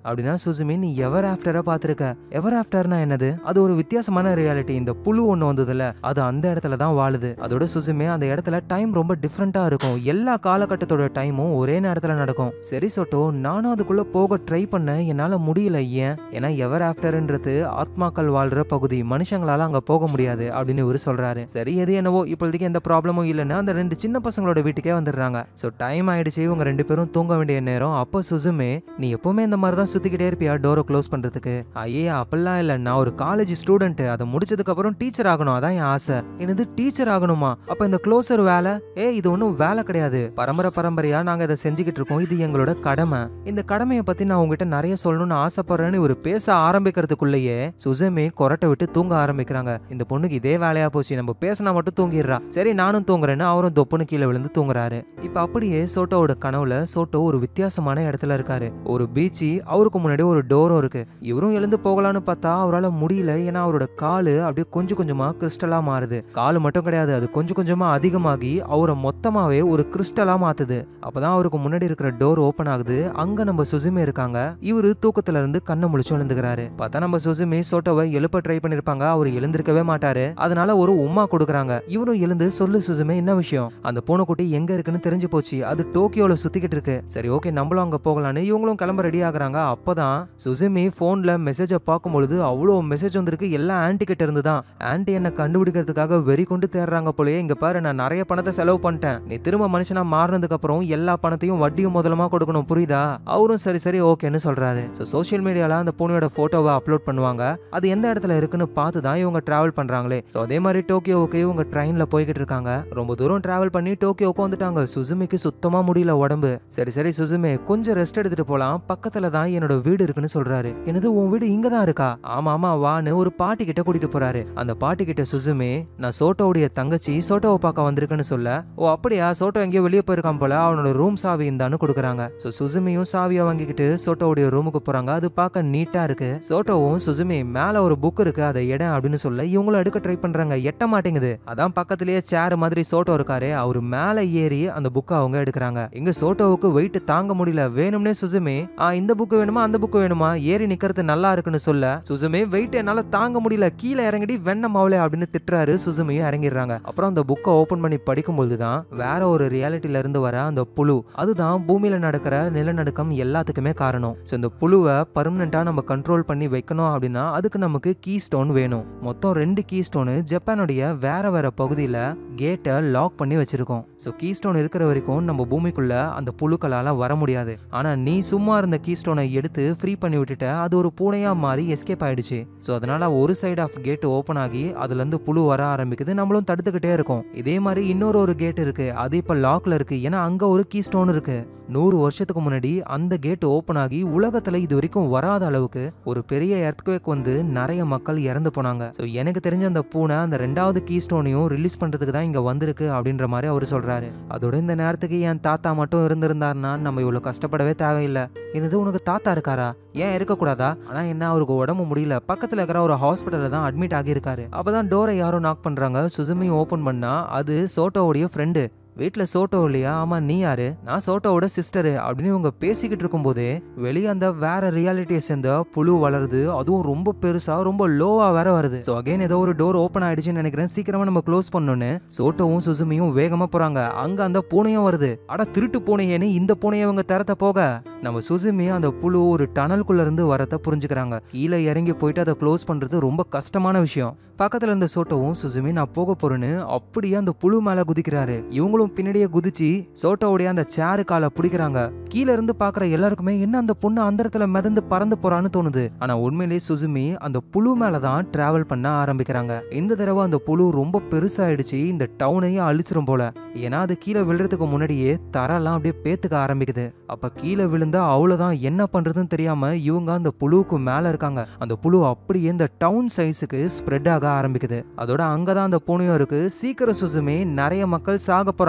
அப்படின்னா சுசுமி நீ எவர் ஆஃப்டரை பார்த்துருக்க எவர் ஆஃப்டர்னா என்னது அது ஒரு வித்தியாசமான ரியாலிட்டி இந்த புழு ஒன்று வந்ததுல அது அந்த இடத்துல தான் வாழுது அதோட சுசுமி அந்த இடத்துல டைம் ரொம்ப டிஃப்ரெண்டா இருக்கும் எல்லா காலகட்டத்தோட டைமும் ஒரே நேரத்துல நடக்கும் சரி சொட்டோ நானும் அதுக்குள்ள போக ட்ரை பண்ண என்னால முடியல ஏன் ஏன்னா எவர் ஆஃப்டர்ன்றது ஆத்மாக்கள் வாழ்ற பகுதி மனுஷங்களால அங்க போக முடியாது அப்படின்னு இவரு சொல்றாரு சரி எது என்னவோ இப்போதைக்கு எந்த ப்ராப்ளமும் இல்லைன்னா அந்த ரெண்டு சின்ன பசங்களோட வீட்டுக்கே வந்துடுறாங்க ஸோ டைம் ஆயிடுச்சு இவங்க ரெண்டு பேரும் தூங்க வேண்டிய நேரம் அப்போ சுசுமே நீ எப்பவுமே இந்த மாதிரி தான் சுத்திக்கிட்டே இருப்பியா டோரை க்ளோஸ் பண்றதுக்கு ஐயா அப்படிலாம் இல்லை நான் ஒரு காலேஜ் ஸ்டூடெண்ட் அதை முடிச்சதுக்கு அப்புறம் டீச்சர் ஆகணும் அதான் என் ஆசை என்னது டீச்சர் ஆகணுமா அப்ப இந்த க்ளோசர் வேலை ஏ இது ஒன்றும் வேலை கிடையாது பரம்பரை பரம்பரையா நாங்க இதை செஞ்சுக்கிட்டு இருக்கோம் இது எங்களோட கடமை இந்த கடமையை பத்தி நான் உங்ககிட்ட நிறைய சொல்லணும்னு ஆசைப்படுறேன்னு ஒரு பேச ஆரம்பிக்கிறதுக்குள்ளேயே சுசமே கொரட்டை விட்டு தூங்க ஆரம்பிக்கிறாங்க இந்த பொண்ணுக்கு இதே வேலையா போச்சு நம்ம பேசினா மட்டும் தூங்கிடுறா சரி நானும் தூங்குறேன்னு அவரும் தொப்புன்னு கீழே விழுந்து தூங்குறாரு இப்ப அப்படியே சோட்டோவோட கனவுல சோட்டோ ஒரு வித்தியாசமான இடத்துல இருக்காரு ஒரு பீச்சு அவருக்கு முன்னாடி ஒரு டோரும் இருக்கு இவரும் எழுந்து போகலான்னு பார்த்தா அவரால் முடியல ஏன்னா அவரோட காலு அப்படியே கொஞ்சம் கொஞ்சமா கிறிஸ்டலா மாறுது காலு மட்டும் கிடையாது அது கொஞ்சம் கொஞ்சமா அதிகமாகி அவரை மொத்தமாவே ஒரு கிறிஸ்டலா மாத்துது அப்பதான் அவருக்கு முன்னாடி இருக்கிற டோர் ஓபன் ஆகுது அங்க நம்ம சுசுமே இருக்காங்க இவரு தூக்கத்துல இருந்து கண்ணை முழிச்சு எழுந்துக்கிறாரு பார்த்தா நம்ம சுசுமே சோட்டோவை எழுப்ப ட்ரை பண்ணிருப்பாங்க அவர் எழுந்திருக்கவே மாட்டாரு அதனால ஒரு உம்மா கொடுக்குறாங்க இவரும் எழுந்து சொல்லு சுசுமே என்ன விஷயம் அந்த பூனைக்குட்டி எங்க இருக்குன்னு தெரிஞ்சு போச்சு அது டோக்கியோல சுத்திக்கிட்டு இருக்கு சரி ஓகே நம்மளும் அங்க போகலான்னு இவங்களும் கிளம்ப ரெடி ஆகுறாங்க அப்பதான் சுசுமி போன்ல மெசேஜை பார்க்கும் பொழுது அவ்வளோ மெசேஜ் வந்திருக்கு எல்லாம் ஆன்டி கிட்ட இருந்து தான் ஆன்டி என்ன கண்டுபிடிக்கிறதுக்காக வெறி கொண்டு தேடுறாங்க போலயே இங்க பாரு நான் நிறைய பணத்தை செலவு பண்ணிட்டேன் நீ திரும்ப மனுஷனா மாறினதுக்கு அப்புறம் எல்லா பணத்தையும் வட்டியும் முதலமா கொடுக்கணும் புரியுதா அவரும் சரி சரி ஓகேன்னு சொல்றாரு ஸோ சோஷியல் மீடியால அந்த பொண்ணையோட போட்டோவை அப்லோட் பண்ணுவாங்க அது எந்த இடத்துல இருக்குன்னு பார்த்து தான் இவங்க டிராவல் பண்றாங்களே ஸோ அதே மாதிரி டோக்கியோவுக்கு இவங்க ட்ரெயின்ல போய்கிட்டு இருக்காங்க ரொம்ப தூரம் டிராவல் பண்ணி டோக்கியோவுக்கு வந்துட்டாங்க சுசுமிக்கு சுத்தமா முடியல உடம்பு சரி சரி சுசுமே கொஞ்சம் ரெஸ்ட் எடுத்துட்டு போலாம் பக்கத்துல தான் என்னோட வீடு இருக்குன்னு சொல்றாரு என்னது உன் வீடு இங்க தான் இருக்கா ஆமா ஆமா வான்னு ஒரு பாட்டி கிட்ட கூட்டிட்டு போறாரு அந்த பாட்டி கிட்ட சுசுமே நான் சோட்டோவுடைய தங்கச்சி சோட்டோவை பார்க்க வந்திருக்குன்னு சொல்ல ஓ அப்படியா சோட்டோ எங்கேயோ வெளியே போயிருக்கான் போல அவனோட ரூம் சாவி இந்தான்னு கொடுக்குறாங்க ஸோ சுசுமியும் சாவியை வாங்கிக்கிட்டு சோட்டோவுடைய ரூமுக்கு போறாங்க அது பார்க்க நீட்டா இருக்கு சோட்டோவும் சுசுமி மேல ஒரு புக் இருக்கு அதை எட அப்படின்னு சொல்ல இவங்களும் எடுக்க ட்ரை பண்றாங்க எட்ட மாட்டேங்குது அதான் பக்கத்துலயே சேர் மாதிரி சோட்டோ இருக்காரு அவரு மேல ஏறி அந்த புக்கை அவங்க எடுக்கிறாங்க இங்க சோட்டோவுக்கு வெயிட் தாங்க முடியல வேணும்னே சுசுமி ஆ இந்த புக்கு வேணுமா அந்த புக்கு வேணுமா ஏறி நிக்கிறது நல்லா இருக்குன்னு சொல்ல சுசுமி வெயிட் என்னால தாங்க முடியல கீழே இறங்கிடி வெண்ண மாவுலே அப்படின்னு திட்டுறாரு சுசுமியும் இறங்கிடுறாங்க அப்புறம் அந்த புக்கை ஓபன் பண்ணி படிக்கும்போது தான் வேற ஒரு ரியாலிட்டில இருந்து வர அந்த புழு அதுதான் பூமியில நடக்கிற நிலநடுக்கம் எல்லாத்துக்குமே காரணம் ஸோ இந்த புழுவை பர்மனண்டா நம்ம கண்ட்ரோல் பண்ணி வைக்கணும் அப்படின்னா அதுக்கு நமக்கு கீ ஸ்டோன் வேணும் மொத்தம் ரெண்டு கீ ஸ்டோனு ஜப்பானுடைய வேற வேற பகுதியில கேட்டை லாக் பண்ணி வச்சிருக்கோம் ஸோ கீ ஸ்டோன் இருக்கிற வரைக்கும் நம்ம பூமிக்குள்ள அந்த புழுக்களால வர முடியாது ஆனா நீ சும்மா இருந்த கீ ஸ்டோனை எடுத்து ஃப்ரீ பண்ணி விட்டுட்ட அது ஒரு பூனையா மாறி எஸ்கேப் ஆயிடுச்சு ஸோ அதனால ஒரு சைடு ஆஃப் கேட் ஓப்பன் ஆகி அதுல இருந்து புழு வர ஆரம்பிக்குது நம்மளும் தடுத்துக்கிட்டே இருக்கோம் இதே மாதிரி இன்னொரு ஒரு கேட் இருக்கு அது இப்ப லாக்ல இருக்கு ஏன்னா அங்க ஒரு கீ ஸ்டோன் இருக்கு நூறு வருஷத்துக்கு முன்னாடி அந்த கேட் ஓப்பன் ஆகி உலகத்துல இது வரைக்கும் வராத அளவுக்கு ஒரு பெரிய எர்த்குவேக் வந்து நிறைய மக்கள் இறந்து போனாங்க ஸோ எனக்கு தெரிஞ்ச அந்த பூனை அந்த ரெண்டாவது கீ ஸ்டோனையும் ரிலீஸ் பண்றதுக்கு தான் இங்க வந்திருக்கு அப்படின்ற மாதிரி அவர் சொல்றாரு அதோட இந்த நேரத்துக்கு என் தாத்தா மட்டும் இருந்திருந்தாருன்னா நம்ம இவ்வளவு கஷ்டப்படவே தேவையில்லை என்னது உனக்கு தாத்தா இருக்காரா ஏன் இருக்கக்கூடாதா ஆனா என்ன அவருக்கு உடம்பு முடியல பக்கத்துல இருக்கிற ஒரு ஹாஸ்பிட்டல்ல தான் அட்மிட் ஆகியிருக்காரு அப்பதான் டோரை யாரும் நாக் பண்றாங்க சுசுமி ஓபன் பண்ணா அது சோட்டோவுடைய ஃப்ரெண்டு வீட்டில் சோட்டோ இல்லையா ஆமா நீ யாரு நான் சோட்டோவோட சிஸ்டரு அப்படின்னு இவங்க பேசிக்கிட்டு இருக்கும்போதே வெளியே அந்த வேற ரியாலிட்டியை சேர்ந்த புழு வளருது அதுவும் ரொம்ப பெருசா ரொம்ப லோவா வேற வருது ஸோ அகைன் ஏதோ ஒரு டோர் ஓப்பன் ஆயிடுச்சுன்னு நினைக்கிறேன் சீக்கிரமா நம்ம க்ளோஸ் பண்ணோன்னு சோட்டோவும் சுசுமியும் வேகமா போறாங்க அங்க அந்த பூனையும் வருது அட திருட்டு பூனையேன்னு இந்த பூனையை இவங்க திறத்த போக நம்ம சுசுமி அந்த புழு ஒரு டனல்குள்ள இருந்து வரத புரிஞ்சுக்கிறாங்க கீழே இறங்கி போயிட்டு அதை க்ளோஸ் பண்றது ரொம்ப கஷ்டமான விஷயம் பக்கத்துல இருந்த சோட்டோவும் சுசுமி நான் போக போறேன்னு அப்படியே அந்த புழு மேல குதிக்கிறாரு இவங்களும் பின்னாடியே குதிச்சு சோட்டோவுடைய அந்த சேரு காலை பிடிக்கிறாங்க கீழே இருந்து பாக்குற எல்லாருக்குமே என்ன அந்த பொண்ணு அந்த இடத்துல மிதந்து பறந்து போறான்னு தோணுது ஆனா உண்மையிலேயே சுசுமி அந்த புழு மேலதான் டிராவல் பண்ண ஆரம்பிக்கிறாங்க இந்த தடவை அந்த புழு ரொம்ப பெருசாயிடுச்சு இந்த டவுனையும் அழிச்சிரும் போல ஏன்னா அது கீழே விழுறதுக்கு முன்னாடியே தரெல்லாம் அப்படியே பேத்துக்க ஆரம்பிக்குது அப்ப கீழே விழுந்தா அவ்வளவுதான் என்ன பண்றதுன்னு தெரியாம இவங்க அந்த புழுவுக்கு மேல இருக்காங்க அந்த புழு அப்படியே இந்த டவுன் சைஸுக்கு ஸ்ப்ரெட் ஆக ஆரம்பிக்குது அதோட அங்கதான் அந்த பூனையும் இருக்கு சீக்கிரம் சுசுமே நிறைய மக்கள் சாக போறாங்க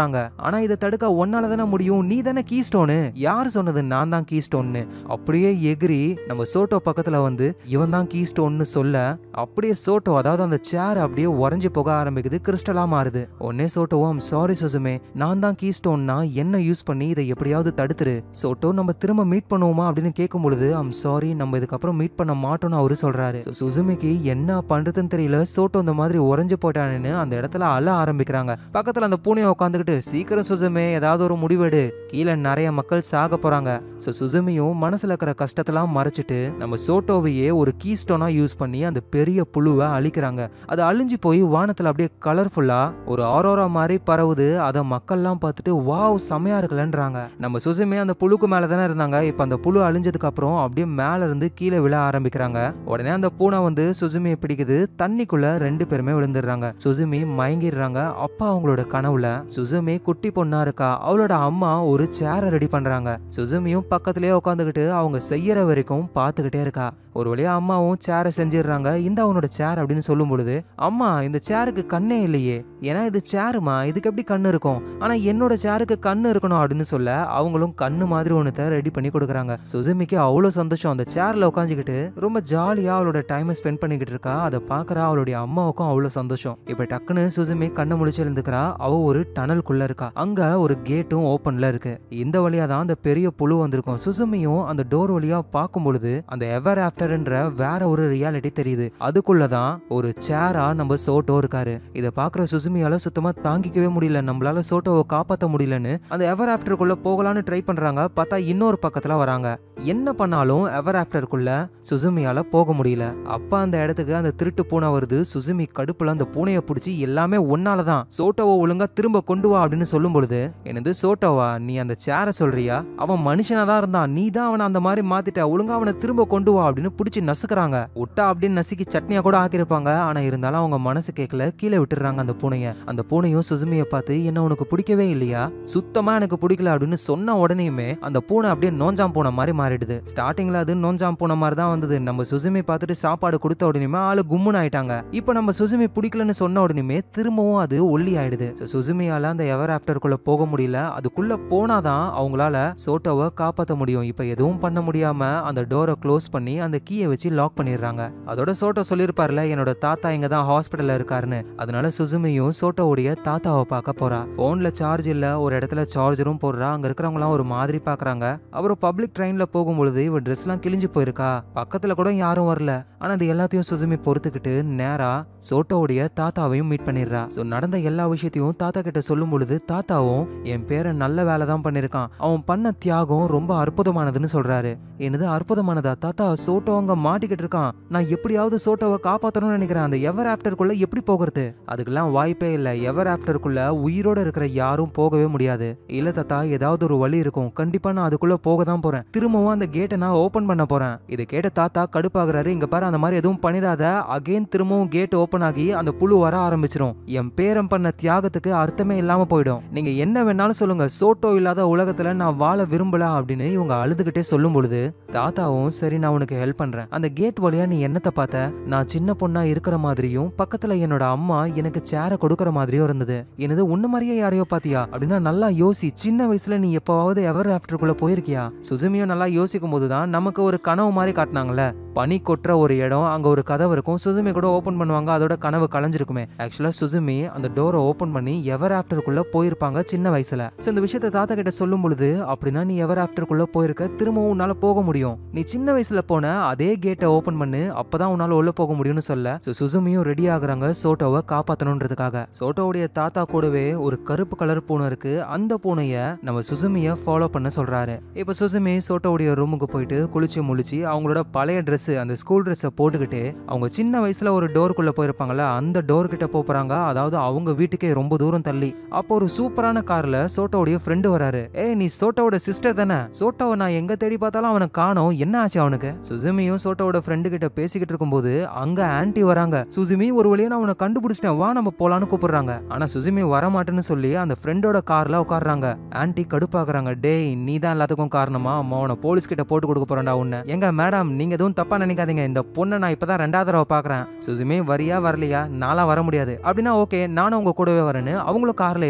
போறாங்க ஆனா இதை தடுக்க ஒன்னால தானே முடியும் நீ தானே கீ ஸ்டோனு யார் சொன்னது நான் தான் கீ ஸ்டோன்னு அப்படியே எகிரி நம்ம சோட்டோ பக்கத்துல வந்து இவன் தான் கீ ஸ்டோன்னு சொல்ல அப்படியே சோட்டோ அதாவது அந்த சேர் அப்படியே உறைஞ்சு போக ஆரம்பிக்குது கிறிஸ்டலா மாறுது உடனே சோட்டோவும் சாரி சுசுமே நான் தான் கீ ஸ்டோன்னா என்ன யூஸ் பண்ணி இதை எப்படியாவது தடுத்துரு சோட்டோ நம்ம திரும்ப மீட் பண்ணுவோமா அப்படின்னு கேட்கும் பொழுது ஐம் சாரி நம்ம இதுக்கப்புறம் மீட் பண்ண மாட்டோம்னு அவரு சொல்றாரு So, சுசுமிக்கு என்ன பண்றதுன்னு தெரியல சோட்டோ இந்த மாதிரி உறைஞ்சு போயிட்டானுன்னு அந்த இடத்துல அழ ஆரம்பிக்கிறாங்க பக்கத்துல அந்த பூனையை உட்காந்துக்கிட்டு சீக்கிரம் சுசுமே ஏதாவது ஒரு முடிவெடு கீழே நிறைய மக்கள் சாக போறாங்க ஸோ சுசுமியும் மனசுல இருக்கிற கஷ்டத்தெல்லாம் மறைச்சிட்டு நம்ம சோட்டோவையே ஒரு கீ ஸ்டோனா யூஸ் பண்ணி அந்த பெரிய புழுவை அழிக்கிறாங்க அது அழிஞ்சு போய் வானத்துல அப்படியே கலர்ஃபுல்லா ஒரு ஆரோரா மாதிரி பரவுது அதை மக்கள்லாம் பார்த்துட்டு வாவ் செமையா இருக்கலன்றாங்க நம்ம சுசுமே அந்த புழுக்கு மேல தானே இருந்தாங்க இப்போ அந்த புழு அழிஞ்சதுக்கு அப்புறம் அப்படியே மேல இருந்து கீழே விழ ஆரம்பிக்கிறாங்க உடனே அந்த பூனை வந்து சுசுமியை பிடிக்குது தண்ணிக்குள்ள ரெண்டு பேருமே விழுந்துடுறாங்க சுசுமி மயங்கிடுறாங்க அப்பா அவங்களோட கனவுல சுசுமி குட்டி பொண்ணா இருக்கா அவளோட அம்மா ஒரு சேரை ரெடி பண்றாங்க சுசுமியும் பக்கத்துலயே உட்காந்துக்கிட்டு அவங்க செய்யற வரைக்கும் பார்த்துக்கிட்டே இருக்கா ஒரு வழியா அம்மாவும் சேரை செஞ்சிடுறாங்க இந்த அவனோட சேர் அப்படின்னு சொல்லும் பொழுது அம்மா இந்த சேருக்கு கண்ணே இல்லையே ஏன்னா இது சேருமா இதுக்கு எப்படி கண்ணு இருக்கும் ஆனா என்னோட சேருக்கு கண்ணு இருக்கணும் அப்படின்னு சொல்ல அவங்களும் கண்ணு மாதிரி ஒன்றத்தை ரெடி பண்ணி கொடுக்குறாங்க சுசுமிக்கு அவ்வளோ சந்தோஷம் அந்த சேர்ல உட்காந்துக்கிட்டு ரொம்ப ஜாலியா அவளோட டைமை ஸ்பெண்ட் பண்ணிக்கிட்டு இருக்கா அதை பார்க்கறா அவளுடைய அம்மாவுக்கும் அவ்வளோ சந்தோஷம் இப்போ டக்குன்னு சுசுமி கண்ணை முடிச்சு இருந்துக்கிறா அவ ஒரு டனலுக்குள்ள இருக்கா அங்க ஒரு கேட்டும் ஓப்பன்ல இருக்கு இந்த வழியா தான் அந்த பெரிய புழு வந்திருக்கும் சுசுமியும் அந்த டோர் வழியா பார்க்கும் பொழுது அந்த எவர் ஆஃப்டர்ன்ற வேற ஒரு ரியாலிட்டி தெரியுது அதுக்குள்ளதான் ஒரு சேரா நம்ம சோட்டோ இருக்காரு இதை பார்க்குற சுசுமியால சுத்தமா தாங்கிக்கவே முடியல நம்மளால சோட்டோவை காப்பாற்ற முடியலன்னு அந்த எவர் ஆஃப்டருக்குள்ள போகலான்னு ட்ரை பண்றாங்க பார்த்தா இன்னொரு பக்கத்துல வராங்க என்ன பண்ணாலும் எவர் ஆஃப்டருக்குள்ள சுசுமியால போக முடியல அப்ப அந்த இடத்துக்கு அந்த திருட்டு பூனை வருது சுசுமி கடுப்புல அந்த பூனையை பிடிச்சி எல்லாமே ஒன்னால தான் சோட்டோவை ஒழுங்கா திரும்ப கொண்டு வா அப்படின்னு சொல்லும் பொழுது எனது சோட்டோவா நீ அந்த சேரை சொல்றியா அவன் மனுஷனா தான் இருந்தான் நீ தான் அவனை அந்த மாதிரி மாத்திட்ட ஒழுங்கா அவனை திரும்ப கொண்டு வா அப்படின்னு பிடிச்சி நசுக்குறாங்க விட்டா அப்படின்னு நசுக்கி சட்னியா கூட ஆக்கியிருப்பாங்க ஆனா இருந்தாலும் அவங்க மனசு கேட்கல கீழே விட்டுறாங்க அந்த பூனைய அந்த பூனையும் சுசுமியை பார்த்து என்ன உனக்கு பிடிக்கவே இல்லையா சுத்தமா எனக்கு பிடிக்கல அப்படின்னு சொன்ன உடனேயுமே அந்த பூனை அப்படியே நோஞ்சாம் பூனை மாதிரி மாறிடுது ஸ்டார்டிங்ல அது நோஞ்சாம் பூனை மாதிரி தான் வந்தது நம்ம சுசுமி பார்த்துட்டு சாப்பாடு கொடுத்த உடனேயுமே ஆளு கும்முன்னு ஆயிட்டாங்க இப்போ நம்ம சுசுமி பிடிக்கலன்னு சொன்ன உடனேயுமே திரும்பவும் அது ஒல்லி ஆயிடுது So, சுசுமியால அந்த எவர் ஆஃப்டருக்குள்ள போக முடியல அதுக்குள்ள போனாதான் அவங்களால சோட்டோவை காப்பாற்ற முடியும் இப்போ எதுவும் பண்ண முடியாம அந்த டோரை க்ளோஸ் பண்ணி அந்த கீயை வச்சு லாக் பண்ணிடுறாங்க அதோட சோட்டோ சொல்லியிருப்பார்ல என்னோட தாத்தா இங்க தான் ஹாஸ்பிட்டல்ல இருக்காருன்னு அதனால சுசுமியும் சோட்டோவுடைய தாத்தாவை பார்க்க போறா போன்ல சார்ஜ் இல்ல ஒரு இடத்துல சார்ஜரும் போடுறா அங்க இருக்கிறவங்களாம் ஒரு மாதிரி பாக்குறாங்க அப்புறம் பப்ளிக் ட்ரெயின்ல போகும்பொழுது இவ ட்ரெஸ்லாம் கிழிஞ்சு போயிருக்கா பக்கத்துல கூட யாரும் வரல ஆனா அது எல்லாத்தையும் சுசுமி பொறுத்துக்கிட்டு நேரா சோட்டோவுடைய தாத்தாவையும் மீட் பண்ணிடுறா ஸோ நடந்த எல்லா விஷயத்தையும் தாத்தா கிட்ட சொல்லும் பொழுது தாத்தாவும் என் பேரன் நல்ல வேலை தான் பண்ணியிருக்கான் அவன் பண்ண தியாகம் ரொம்ப அற்புதமானதுன்னு சொல்றாரு என்னது அற்புதமானதா தாத்தா சோட்டோ அங்க மாட்டிக்கிட்டு இருக்கான் நான் எப்படியாவது சோட்டோவை காப்பாத்தணும்னு நினைக்கிறேன் அந்த எவர் ஆஃப்டருக்குள்ள எப்படி போகிறது அதுக்கெல்லாம் வாய்ப்பே இல்லை எவர் ஆஃப்டருக்குள்ள உயிரோட இருக்கிற யாரும் போகவே முடியாது இல்ல தாத்தா ஏதாவது ஒரு வழி இருக்கும் கண்டிப்பா நான் அதுக்குள்ள போக தான் போறேன் திரும்பவும் அந்த கேட்டை நான் ஓபன் பண்ண போறேன் இதை கேட்ட தாத்தா கடுப்பாகிறாரு இங்க பாரு அந்த மாதிரி எதுவும் பண்ணிடாத அகைன் திரும்பவும் கேட் ஓபன் ஆகி அந்த புழு வர ஆரம்பிச்சிரும் என் பேரன் பண்ண தியாகத்துக்கு அர்த்தமே இல்லாம போயிடும் நீங்க என்ன வேணாலும் சொல்லுங்க சோட்டோ இல்லாத உலகத்துல நான் வாழ விரும்பல அப்படின்னு இவங்க அழுதுகிட்டே சொல்லும் பொழுது தாத்தாவும் சரி நான் உனக்கு ஹெல்ப் பண்றேன் அந்த கேட் வழியா நீ என்னத்தை பார்த்த நான் சின்ன பொண்ணா இருக்கிற மாதிரியும் பக்கத்துல என்னோட அம்மா எனக்கு சேரை கொடுக்கற மாதிரியும் இருந்தது எனது உன்ன மாதிரியே யாரையோ பாத்தியா அப்படின்னா நல்லா யோசி சின்ன வயசுல நீ எப்பவாவது எவர் ஆஃப்டருக்குள்ள போயிருக்கியா சுசுமியும் நல்லா யோசிக்கும் போதுதான் நமக்கு ஒரு கனவு மாதிரி காட்டினாங்கல்ல பனி கொட்டுற ஒரு இடம் அங்க ஒரு கதவு இருக்கும் சுசுமி கூட ஓபன் பண்ணுவாங்க அதோட கனவு கலைஞ்சிருக்குமே ஆக்சுவலா சுசுமி அந்த டோரை ஓபன் பண்ணி எவர் ஆஃப்டருக்குள்ள போயிருப்பாங்க சின்ன வயசுல சோ இந்த விஷயத்த தாத்தா கிட்ட சொல்லும் பொழுது அப்படின்னா நீ எவர் ஆஃப்டருக்குள்ள போயிருக்க திரும்பவும் உன்னால போக முடியும் நீ சின்ன வயசுல போன அதே கேட்டை ஓபன் பண்ணு அப்பதான் உன்னால உள்ள போக முடியும்னு சொல்ல So, சுசுமியும் ரெடி ஆகுறாங்க சோட்டோவை காப்பாத்தணுன்றதுக்காக சோட்டோவுடைய தாத்தா கூடவே ஒரு கருப்பு கலர் பூனை இருக்கு அந்த பூனைய நம்ம சுசுமிய ஃபாலோ பண்ண சொல்றாரு இப்ப சுசுமி சோட்டோவுடைய ரூமுக்கு போயிட்டு குளிச்சு முழிச்சு அவங்களோட பழைய Dress அந்த ஸ்கூல் ட்ரெஸ்ஸை போட்டுக்கிட்டு அவங்க சின்ன வயசுல ஒரு டோருக்குள்ள போயிருப்பாங்கல்ல அந்த டோர் கிட்ட போப் போறாங்க அதாவது அவங்க வீட்டுக்கே ரொம்ப தூரம் தள்ளி அப்போ ஒரு சூப்பரான கார்ல சோட்டோவுடைய ஃப்ரெண்டு வராரு ஏய் நீ சோட்டோவோட சிஸ்டர் தானே சோட்டோவை நான் எங்க தேடி பார்த்தாலும் அவனை காணோம் என்ன ஆச்சு அவனுக்கு சுசுமியும் சோட்டோவோட ஃப்ரெண்டு கிட்ட பேசிக்கிட்டு இருக்கும்போது அங்க ஆன்ட்டி வராங்க சுசுமி ஒரு வழியா நான் அவனை கண்டுபிடிச்சிட்டேன் வா நம்ம போலான்னு கூப்பிடுறாங்க ஆனா சுசுமி வர மாட்டேன்னு சொல்லி அந்த ஃப்ரெண்டோட கார்ல உட்காடுறாங்க ஆன்ட்டி கடுப்பாக்குறாங்க டேய் நீ தான் எல்லாத்துக்கும் காரணமா அம்மா உன போலீஸ் கிட்ட போட்டு கொடுக்க போறேன்டா உன்னை எங்க மேடம் நீங்க எதுவும் தப்பா நினைக்காதீங்க இந்த பொண்ணை நான் இப்பதான் ரெண்டாவது தடவை பாக்குறேன் சுசுமி வரியா வரலையா நாளா வர முடியாது அப்படின்னா ஓகே நானும் உங்க கூடவே வரேன்னு அவங்களும் கார்ல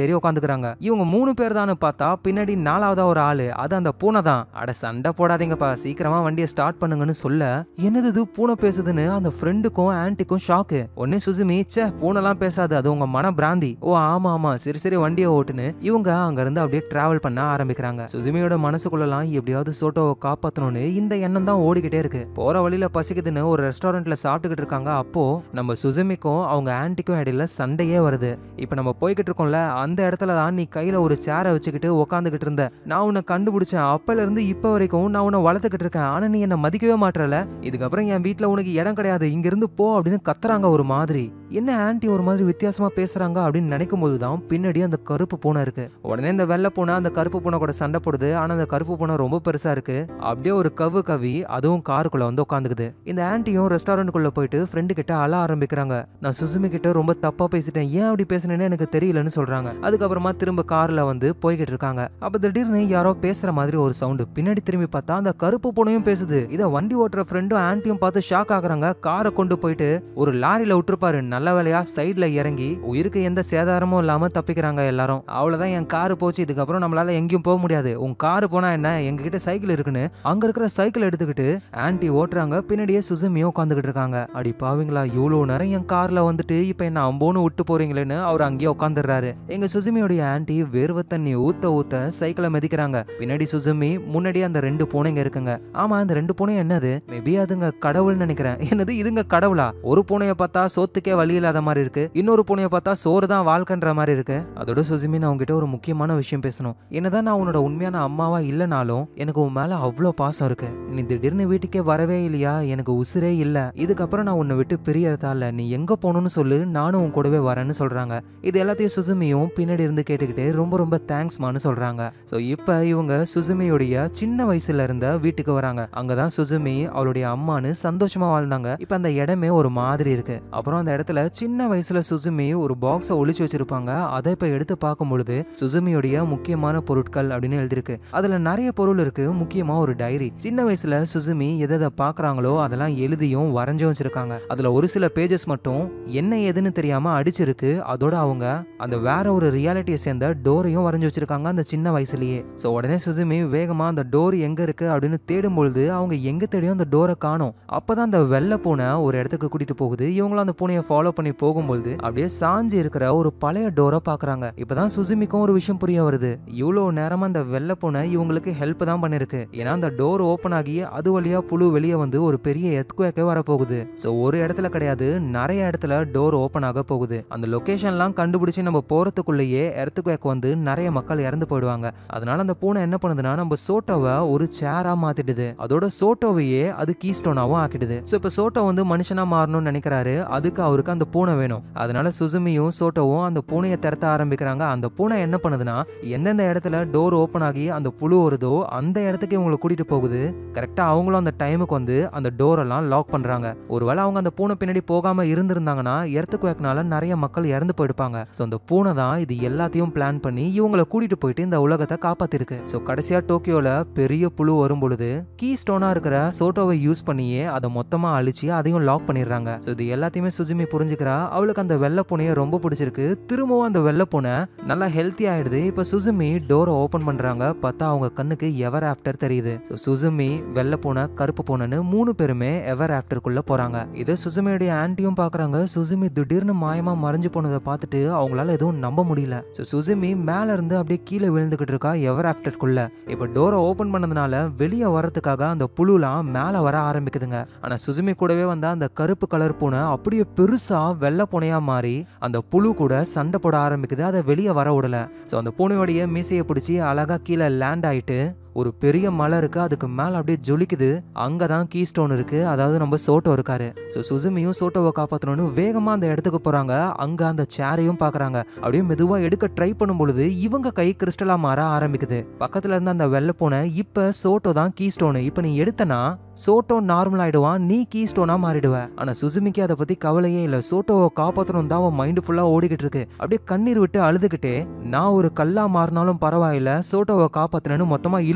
ஏறி உட்காந்துக்கிறாங்க இவங்க மூணு பேர் தானு பார்த்தா பின்னாடி நாலாவதா ஒரு ஆளு அது அந்த பூனை தான் அட சண்டை போடாதீங்கப்பா சீக்கிரமா வண்டியை ஸ்டார்ட் பண்ணுங்கன்னு சொல்ல என்னது இது பூனை பேசுதுன்னு அந்த ஃப்ரெண்டுக்கும் ஆன்ட்டிக்கும் ஷாக்கு உடனே சுசுமி ச்சே பூனைலாம் பேசாது அது உங்க மன பிராந்தி ஓ ஆமா ஆமா சரி சரி வண்டியை ஓட்டுன்னு இவங்க அங்க இருந்து அப்படியே டிராவல் பண்ண ஆரம்பிக்கிறாங்க சுசுமியோட மனசுக்குள்ளலாம் எப்படியாவது சோட்டோவை காப்பாத்தணும்னு இந்த எண்ணம் தான் ஓடிக்கிட்டே இருக்கு போற வழியில பசிக்குதுன்னு ஒரு ரெஸ்டாரண்ட்ல சாப்பிட்டுக்கிட்டு இருக்காங்க அப்போ நம்ம சுசுமிக்கும் அவங்க ஆன்ட்டிக்கும் இடையில சண்டையே வருது இப்போ நம்ம போய்கிட்டு இருக்கோம்ல அந்த இடத்துல தான் நீ கையில ஒரு சேரை வச்சுக்கிட்டு உக்காந்துக்கிட்டு இருந்த நான் உன்னை கண்டுபிடிச்சேன் அப்பல இருந்து இப்போ வரைக்கும் நான் உன்னை வளர்த்துக்கிட்டு இருக்கேன் ஆனா நீ என்னை மதிக்கவே மாட்டறல இதுக்கப்புறம் என் வீட்ல உனக்கு இடம் கிடையாது இங்க இருந்து போ அப்படின்னு கத்துறாங்க ஒரு மாதிரி என்ன ஆன்ட்டி ஒரு மாதிரி வித்தியாசமா பேசுறாங்க அப்படின்னு நினைக்கும் போது தான் பின்னாடி அந்த கருப்பு பூனை இருக்கு உடனே இந்த வெள்ளை பூனை அந்த கருப்பு பூனை கூட சண்டை போடுது ஆனா அந்த கருப்பு பூனை ரொம்ப பெருசா இருக்கு அப்படியே ஒரு கவு கவி அதுவும் காருக்குள்ள வந்து உட்காந்துக்குது இந்த ஆன்ட்டியும் ரெஸ்டாரண்ட்டுக்குள்ள போயிட்டு ஃப்ரெண்டு கிட்ட அழ ஆரம்பிக்கிறாங்க நான் சுசுமி கிட்ட ரொம்ப தப்பா பேசிட்டேன் ஏன் அப்படி பேசுனேன்னு எனக்கு தெரியலன்னு சொல்றாங்க அதுக்கப்புறமா திரும்ப கார்ல வந்து போய்கிட்டு இருக்காங்க அப்ப திடீர்னு யாரோ பேசுற மாதிரி ஒரு சவுண்டு பின்னாடி திரும்பி பார்த்தா அந்த கருப்பு பூனையும் பேசுது இத வண்டி ஓட்டுற ஃப்ரெண்டும் ஆன்ட்டியும் பார்த்து ஷாக் ஆகுறாங்க காரை கொண்டு போயிட்டு ஒரு லாரியில விட்டுருப்பாரு நல்ல வேலையா சைடுல இறங்கி உயிருக்கு எந்த சேதாரமும் இல்லாம தப்பிக்கிறாங்க எல்லாரும் அவ்வளவுதான் என் காரு போச்சு இதுக்கப்புறம் நம்மளால எங்கேயும் போக முடியாது உன் காரு போனா என்ன எங்ககிட்ட சைக்கிள் இருக்குன்னு அங்க இருக்கிற சைக்கிள் எடுத்துக்கிட்டு ஆன்ட்டி ஓட்டுறாங்க பின்னாடியே சுசுமியும் உட்காந்துக்கிட்டு இருக்காங்க அடி பாவீங்களா இவ்வளவு நேரம் என் கார்ல வந்துட்டு இப்ப என்ன அம்போன்னு விட்டு போறீங்களேன்னு அவர் அங்கேயே உட்காந்துடுறாரு எங்க சுசுமியோடைய ஆன்ட்டி வேர்வை தண்ணி ஊத்த ஊத்த சைக்கிளை மிதிக்கிறாங்க பின்னாடி சுசுமி முன்னாடி அந்த ரெண்டு பூனைங்க இருக்குங்க ஆமா அந்த ரெண்டு பூனை என்னது மேபி அதுங்க கடவுள்னு நினைக்கிறேன் என்னது இதுங்க கடவுளா ஒரு பூனையை பார்த்தா சோத்துக்கே வழி இல்லாத மாதிரி இருக்கு இன்னொரு பூனையை பார்த்தா சோறு தான் வாழ்க்கைன்ற மாதிரி இருக்கு அதோட சுசுமி நான் உங்ககிட்ட ஒரு முக்கியமான விஷயம் பேசணும் என்னதான் நான் உன்னோட உண்மையான அம்மாவா இல்லைனாலும் எனக்கு உன் மேல அவ்வளோ பாசம் இருக்கு நீ திடீர்னு வீட்டுக்கே வரவே இல்லையா எனக்கு உசுரே இல்ல இதுக்கப்புறம் நான் உன்னை விட்டு பிரியறதா இல்ல நீ எங்க போகணும்னு சொல்லு நானும் உன் கூடவே வரேன்னு சொல்றாங்க இது எல்லாத்தையும் சுசுமியும் பின்னாடி இருந்து கேட்டுக்கிட்டே ரொம்ப ரொம்ப தேங்க்ஸ்மான்னு சொல்றாங்க ஸோ இப்போ இவங்க சுசுமியுடைய சின்ன வயசுல இருந்த வீட்டுக்கு வராங்க அங்கதான் சுசுமி அவளுடைய அம்மான்னு சந்தோஷமா வாழ்ந்தாங்க இப்போ அந்த இடமே ஒரு மாதிரி இருக்கு அப்புறம் அந்த இடத்துல சின்ன வயசுல சுசுமி ஒரு பாக்ஸை ஒளிச்சு வச்சிருப்பாங்க அதை இப்போ எடுத்து பார்க்கும் பொழுது சுசுமியுடைய முக்கியமான பொருட்கள் அப்படின்னு எழுதிருக்கு அதுல நிறைய பொருள் இருக்கு முக்கியமா ஒரு டைரி சின்ன வயசுல சுசுமி எதை எதை பார்க்கறாங்களோ அதெல்லாம் எழுதியும் வரைஞ்சும் வச்சிருக்காங்க அதுல ஒரு சில பேஜஸ் மட்டும் என்ன ஏதுன்னு தெரியாம அடிச்சிருக்கு அதோட அவங்க அந்த வேற ஒரு ரியாலிட்டியை சேர்ந்த டோரையும் வரைஞ்சு வச்சிருக்காங்க அந்த சின்ன வயசுலயே ஸோ உடனே சுசுமி வேகமா அந்த டோர் எங்க இருக்கு அப்படின்னு தேடும் பொழுது அவங்க எங்க தேடியும் அந்த டோரை காணும் அப்பதான் அந்த வெள்ளை பூனை ஒரு இடத்துக்கு கூட்டிட்டு போகுது இவங்களும் அந்த பூனையை ஃபாலோ பண்ணி போகும்போது அப்படியே சாஞ்சு இருக்கிற ஒரு பழைய டோரை பாக்குறாங்க இப்பதான் சுசுமிக்கும் ஒரு விஷயம் புரிய வருது இவ்வளோ நேரமா அந்த வெள்ளை பூனை இவங்களுக்கு ஹெல்ப் தான் பண்ணிருக்கு ஏன்னா அந்த டோர் ஓப்பன் ஆகி அது வழியா புழு வெளியே வந்து ஒரு பெரிய எத்குவேக்கே வரப்போகுது ஸோ ஒரு இடத்துல கிடையாது நிறைய இடத்துல டோர் ஓப்பன் ஆக போகுது அந்த லொகேஷன்லாம் கண்டுபிடிச்சு நம்ம போறதுக்குள்ளேயே எர்த்துக்குவேக் வந்து நிறைய மக்கள் இறந்து போயிடுவாங்க அதனால அந்த பூனை என்ன பண்ணுதுன்னா நம்ம சோட்டோவை ஒரு சேரா மாத்திடுது அதோட சோட்டோவையே அது கீஸ்டோனாவும் ஆக்கிடுது ஸோ இப்போ சோட்டோ வந்து மனுஷனா மாறணும்னு நினைக்கிறாரு அதுக்கு அவருக்கு அந்த பூனை வேணும் அதனால சுசுமியும் சோட்டோவும் அந்த பூனையை திறத்த ஆரம்பிக்கிறாங்க அந்த பூனை என்ன பண்ணுதுன்னா எந்தெந்த இடத்துல டோர் ஓப்பன் ஆகி அந்த புழு வருதோ அந்த இடத்துக்கு இவங்களை கூட்டிட்டு போகுது கரெக்டா அவங்களும் அந்த டைமுக்கு வந்து அந்த டோர் எல்லாம் லாக் பண்றாங்க ஒருவேளை அவங்க அந்த பூனை பின்னாடி போகாம இருந்திருந்தாங்கன்னா எர்த்துக்குவேக்னால நிறைய மக்கள் இறந்து போயிருப்பாங்க ஸோ அந்த பூனை தான் இது எல்லாத்தையும் பிளான் பண்ணி இவங்களை கூட்டிட்டு போயிட்டு இந்த உலகத்தை காப்பாத்திருக்கு ஸோ கடைசியா டோக்கியோல பெரிய புழு வரும் பொழுது கீ ஸ்டோனா இருக்கிற சோட்டோவை யூஸ் பண்ணியே அதை மொத்தமா அழிச்சு அதையும் லாக் பண்ணிடுறாங்க ஸோ இது எல்லாத்தையுமே சுஜிமி புரிஞ்சுக்கிறா அவளுக்கு அந்த வெள்ளை பூனையை ரொம்ப பிடிச்சிருக்கு திரும்பவும் அந்த வெள்ளை பூனை நல்லா ஹெல்த்தி ஆயிடுது இப்போ சுசுமி டோரை ஓப்பன் பண்றாங்க பார்த்தா அவங்க கண்ணுக்கு எவர் ஆஃப்டர் தெரியுது ஸோ சுசுமி வெள்ளை பூனை கருப்பு பூனைன்னு மூணு பேருமே எவர் ஆஃப்டருக்குள்ள போறாங்க இது சுசுமியுடைய ஆன்ட்டியும் பாக்குறாங்க சுசுமி திடீர்னு மாயமா மறைஞ்சு போனதை பார்த்துட்டு அவங்களால எதுவும் நம்ப முடியல ஸோ சுசுமி மேல இருந்து அப்படியே கீழே விழுந்துகிட்டு இருக்கா எவர் ஆஃப்டருக்குள்ள இப்போ டோரை ஓப்பன் பண்ணதுனால வெளியே வரதுக்காக அந்த புழுலாம் மேலே வர ஆரம்பிக்குதுங்க ஆனா சுசுமி கூடவே வந்த அந்த கருப்பு கலர் பூனை அப்படியே பெருசா வெள்ளை பூனையா மாறி அந்த புழு கூட சண்டை போட ஆரம்பிக்குது அதை வெளியே வர விடல ஸோ அந்த பூனையோடைய மீசையை பிடிச்சி அழகா கீழே லேண்ட் ஆயிட்டு ஒரு பெரிய மலை இருக்கு அதுக்கு மேல அப்படியே ஜொலிக்குது அங்க தான் கீ ஸ்டோன் இருக்கு அதாவது நம்ம சோட்டோ இருக்காரு ஸோ சுசுமியும் சோட்டோவை காப்பாற்றணும்னு வேகமா அந்த இடத்துக்கு போறாங்க அங்க அந்த சேரையும் பாக்குறாங்க அப்படியே மெதுவா எடுக்க ட்ரை பண்ணும் பொழுது இவங்க கை கிறிஸ்டலா மாற ஆரம்பிக்குது பக்கத்துல இருந்த அந்த வெள்ளை பூனை இப்ப சோட்டோ தான் கீ ஸ்டோனு இப்ப நீ எடுத்தனா சோட்டோ நார்மல் ஆயிடுவான் நீ கீ ஸ்டோனா மாறிடுவ ஆனா சுசுமிக்கு அதை பத்தி கவலையே இல்ல சோட்டோவை காப்பாத்தணும் தான் அவன் மைண்டு ஃபுல்லா ஓடிக்கிட்டு இருக்கு அப்படியே கண்ணீர் விட்டு அழுதுகிட்டே நான் ஒரு கல்லா மாறினாலும் பரவாயில்ல சோட்டோவை காப்பாத்தினு மொத்தமா இழுக்க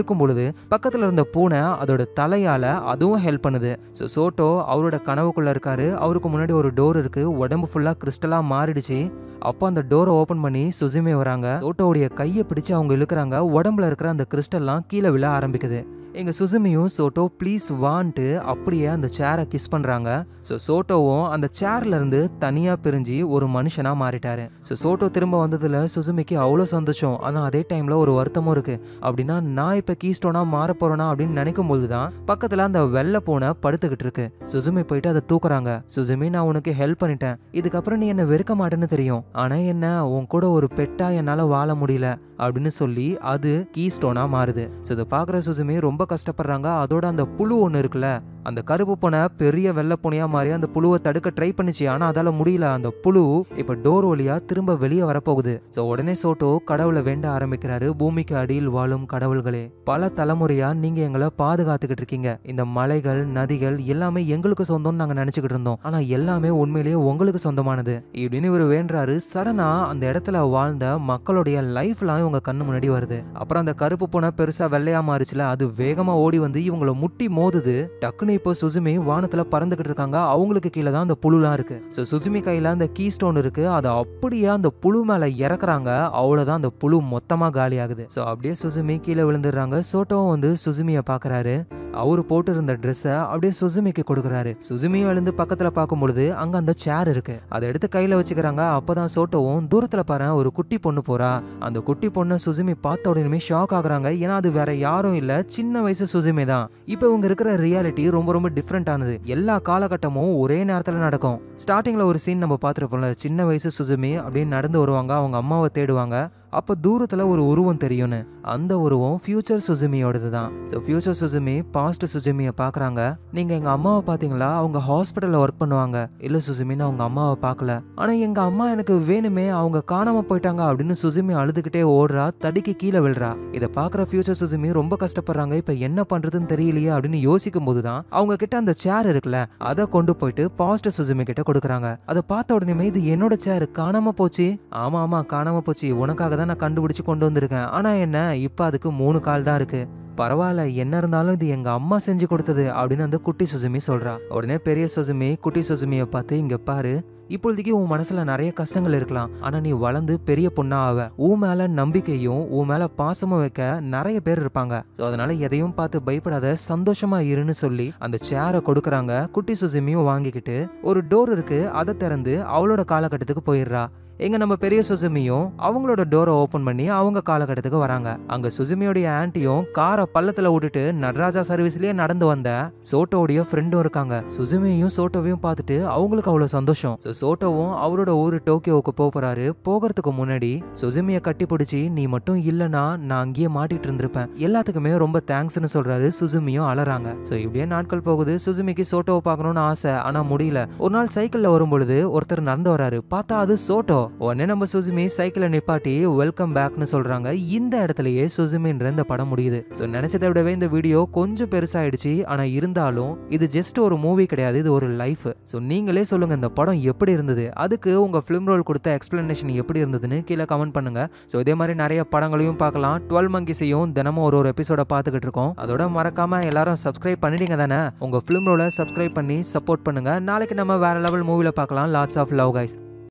இருக்கும் பொழுது பக்கத்துல இருந்த பூனை அதோட தலையால அதுவும் ஹெல்ப் பண்ணுது ஸோ சோட்டோ அவரோட கனவுக்குள்ள இருக்காரு அவருக்கு முன்னாடி ஒரு டோர் இருக்கு உடம்பு ஃபுல்லா கிறிஸ்டலா மாறிடுச்சு அப்போ அந்த டோரை ஓப்பன் பண்ணி சுசுமே வராங்க சோட்டோவுடைய கையை பிடிச்சு அவங்க இழுக்கிறாங்க உடம்புல இருக்கிற அந்த கிறிஸ்டல்லாம் கீழே விழ ஆரம்பிக்குது எங்க சுசுமியும் சோட்டோ ப்ளீஸ் வான்ட்டு அப்படியே அந்த சேரை கிஸ் பண்றாங்க ஸோ சோட்டோவும் அந்த சேர்ல இருந்து தனியா பிரிஞ்சு ஒரு மனுஷனா மாறிட்டாரு ஸோ சோட்டோ திரும்ப வந்ததுல சுசுமிக்கு அவ்வளோ சந்தோஷம் ஆனால் அதே டைம்ல ஒரு வருத்தமும் இருக்கு அப்படின்னா நான் இப்போ கீஸ்டோனா மாற போறேனா அப்படின்னு நினைக்கும் போது தான் பக்கத்துல அந்த வெள்ளை பூனை படுத்துக்கிட்டு இருக்கு சுசுமி போயிட்டு அதை தூக்குறாங்க சுசுமி நான் உனக்கு ஹெல்ப் பண்ணிட்டேன் இதுக்கப்புறம் நீ என்ன வெறுக்க மாட்டேன்னு தெரியும் ஆனா என்ன உன் கூட ஒரு பெட்டா என்னால வாழ முடியல அப்படின்னு சொல்லி அது கீ ஸ்டோனா மாறுது ஸோ இதை பார்க்குற சுசுமி ரொம்ப கஷ்டப்படுறாங்க அதோட அந்த புழு ஒன்று இருக்குல்ல அந்த கருப்பு பூனை பெரிய வெள்ளை பூனையா மாறி அந்த புழுவை தடுக்க ட்ரை பண்ணுச்சு ஆனால் அதால முடியல அந்த புழு இப்போ டோர் வழியா திரும்ப வெளியே வரப்போகுது ஸோ உடனே சோட்டோ கடவுளை வேண்ட ஆரம்பிக்கிறாரு பூமிக்கு அடியில் வாழும் கடவுள்களே பல தலைமுறையா நீங்க எங்களை பாதுகாத்துக்கிட்டு இருக்கீங்க இந்த மலைகள் நதிகள் எல்லாமே எங்களுக்கு சொந்தம்னு நாங்க நினைச்சுக்கிட்டு இருந்தோம் ஆனா எல்லாமே உண்மையிலேயே உங்களுக்கு சொந்தமானது இப்படின்னு இவர் வேண்டுறாரு சடனா அந்த இடத்துல வாழ்ந்த மக்களுடைய லைஃப்லாம் இவங்க கண்ணு முன்னாடி வருது அப்புறம் அந்த கருப்பு பூனை பெருசா வெள்ளையா மாறுச்சுல அது வேகமா ஓடி வந்து இவங்கள முட்டி மோதுது டக்குன்னு இப்போ சுசுமி வானத்துல பறந்துகிட்டு இருக்காங்க அவங்களுக்கு கீழே தான் அந்த புழுலாம் இருக்கு ஸோ சுசுமி கையில அந்த கீ ஸ்டோன் இருக்கு அதை அப்படியே அந்த புழு மேல இறக்குறாங்க அவ்வளவுதான் அந்த புழு மொத்தமா காலி ஆகுது ஸோ அப்படியே சுசுமி கீழே விழுந்துடுறாங்க சோட்டோவும் வந்து சுசுமியை பாக்குறாரு அவரு போட்டு இருந்த ட்ரெஸ்ஸை அப்படியே சுசுமிக்கு கொடுக்குறாரு சுசுமியும் எழுந்து பக்கத்துல பார்க்கும் பொழுது அங்க அந்த சேர் இருக்கு அதை எடுத்து கையில வச்சுக்கிறாங்க அப்பதான் சோட்டோவும் தூரத்துல பாரு ஒரு குட்டி பொண்ணு போறா அந்த குட்டி பொண்ணை சுசுமி பார்த்த உடனே ஷாக் ஆகுறாங்க ஏன்னா அது வேற யாரும் இல்ல சின்ன வயசு சுசுமி தான் இப்போ இவங்க இருக்கிற ரியாலிட்டி ரொம்ப ரொம்ப டிஃப்ரெண்ட் ஆனது எல்லா காலகட்டமும் ஒரே நேரத்துல நடக்கும் ஸ்டார்டிங்ல ஒரு சீன் நம்ம பார்த்துருப்போம்ல சின்ன வயசு சுசுமி அப்படின்னு நடந்து வருவாங்க அவங்க அம்மாவை தேடுவாங்க அப்போ தூரத்தில் ஒரு உருவம் தெரியும்னு அந்த உருவம் ஃபியூச்சர் சுசுமியோடது தான் ஸோ ஃபியூச்சர் சுசுமி பாஸ்ட் சுசுமியை பார்க்குறாங்க நீங்கள் எங்கள் அம்மாவை பார்த்தீங்களா அவங்க ஹாஸ்பிட்டலில் ஒர்க் பண்ணுவாங்க இல்லை சுசுமி நான் அவங்க அம்மாவை பார்க்கல ஆனால் எங்கள் அம்மா எனக்கு வேணுமே அவங்க காணாமல் போயிட்டாங்க அப்படின்னு சுசுமி அழுதுகிட்டே ஓடுறா தடிக்கு கீழே விழுறா இதை பார்க்குற ஃபியூச்சர் சுசுமி ரொம்ப கஷ்டப்படுறாங்க இப்போ என்ன பண்ணுறதுன்னு தெரியலையே அப்படின்னு யோசிக்கும் போது தான் அவங்க கிட்ட அந்த சேர் இருக்குல்ல அதை கொண்டு போயிட்டு பாஸ்ட் சுசுமி கிட்ட கொடுக்குறாங்க அதை பார்த்த உடனே இது என்னோட சேர் காணாம போச்சு ஆமா ஆமா காணாம போச்சு உனக்காக தான் நான் கண்டுபிடிச்சு கொண்டு வந்திருக்கேன் ஆனா என்ன இப்போ அதுக்கு மூணு கால் தான் இருக்கு பரவாயில்ல என்ன இருந்தாலும் இது எங்க அம்மா செஞ்சு கொடுத்தது அப்படின்னு அந்த குட்டி சுசுமி சொல்றா உடனே பெரிய சுசுமி குட்டி சுசுமியை பார்த்து இங்க பாரு இப்பொழுதைக்கு உன் மனசுல நிறைய கஷ்டங்கள் இருக்கலாம் ஆனா நீ வளர்ந்து பெரிய பொண்ணா ஆவ உன் மேல நம்பிக்கையும் உன் மேல பாசமும் வைக்க நிறைய பேர் இருப்பாங்க ஸோ அதனால எதையும் பார்த்து பயப்படாத சந்தோஷமா இருன்னு சொல்லி அந்த சேரை கொடுக்குறாங்க குட்டி சுசுமியும் வாங்கிக்கிட்டு ஒரு டோர் இருக்கு அதை திறந்து அவளோட காலகட்டத்துக்கு போயிடுறா எங்க நம்ம பெரிய சுசுமியும் அவங்களோட டோரை ஓபன் பண்ணி அவங்க காலகட்டத்துக்கு வராங்க அங்க சுசுமியோடைய ஆன்ட்டியும் காரை பள்ளத்துல விட்டுட்டு நடராஜா சர்வீஸ்லயே நடந்து வந்த சோட்டோடைய ஃப்ரெண்டும் இருக்காங்க சுசுமியையும் சோட்டோவையும் பார்த்துட்டு அவங்களுக்கு அவ்வளவு சந்தோஷம் So, சோட்டோவும் அவரோட ஊரு டோக்கியோவுக்கு போக போறாரு போகிறதுக்கு முன்னாடி சுசுமியை கட்டி பிடிச்சி நீ மட்டும் இல்லனா நான் அங்கேயே மாட்டிட்டு இருந்திருப்பேன் எல்லாத்துக்குமே ரொம்ப தேங்க்ஸ்னு சொல்றாரு சுசுமியும் அலறாங்க ஸோ இப்படியே நாட்கள் போகுது சுசுமிக்கு சோட்டோவை பார்க்கணும்னு ஆசை ஆனா முடியல ஒரு நாள் சைக்கிள்ல வரும் பொழுது ஒருத்தர் நடந்து வராரு பார்த்தா அது சோட்டோ உடனே நம்ம சுசுமி சைக்கிளை நிப்பாட்டி வெல்கம் பேக்னு சொல்றாங்க இந்த இடத்துலயே சுசுமின்ற இந்த படம் முடியுது ஸோ நினைச்சதை விடவே இந்த வீடியோ கொஞ்சம் பெருசாயிடுச்சு ஆனா இருந்தாலும் இது ஜஸ்ட் ஒரு மூவி கிடையாது இது ஒரு லைஃப் ஸோ நீங்களே சொல்லுங்க இந்த படம் எப்படி இருந்தது அதுக்கு உங்க ஃபிலிம் ரோல் கொடுத்த எக்ஸ்பிளனேஷன் எப்படி இருந்ததுன்னு கீழே கமெண்ட் பண்ணுங்க ஸோ இதே மாதிரி நிறைய படங்களையும் பார்க்கலாம் டுவெல் மங்கிஸையும் தினமும் ஒரு ஒரு எபிசோட பார்த்துக்கிட்டு இருக்கோம் அதோட மறக்காம எல்லாரும் சப்ஸ்கிரைப் பண்ணிட்டீங்க தானே உங்க ஃபிலிம் ரோலை சப்ஸ்கிரைப் பண்ணி சப்போர்ட் பண்ணுங்க நாளைக்கு நம்ம வேற லெவல் மூவில பார்க்கலாம் லாட்ஸ் ஆஃப் லவ் கைஸ்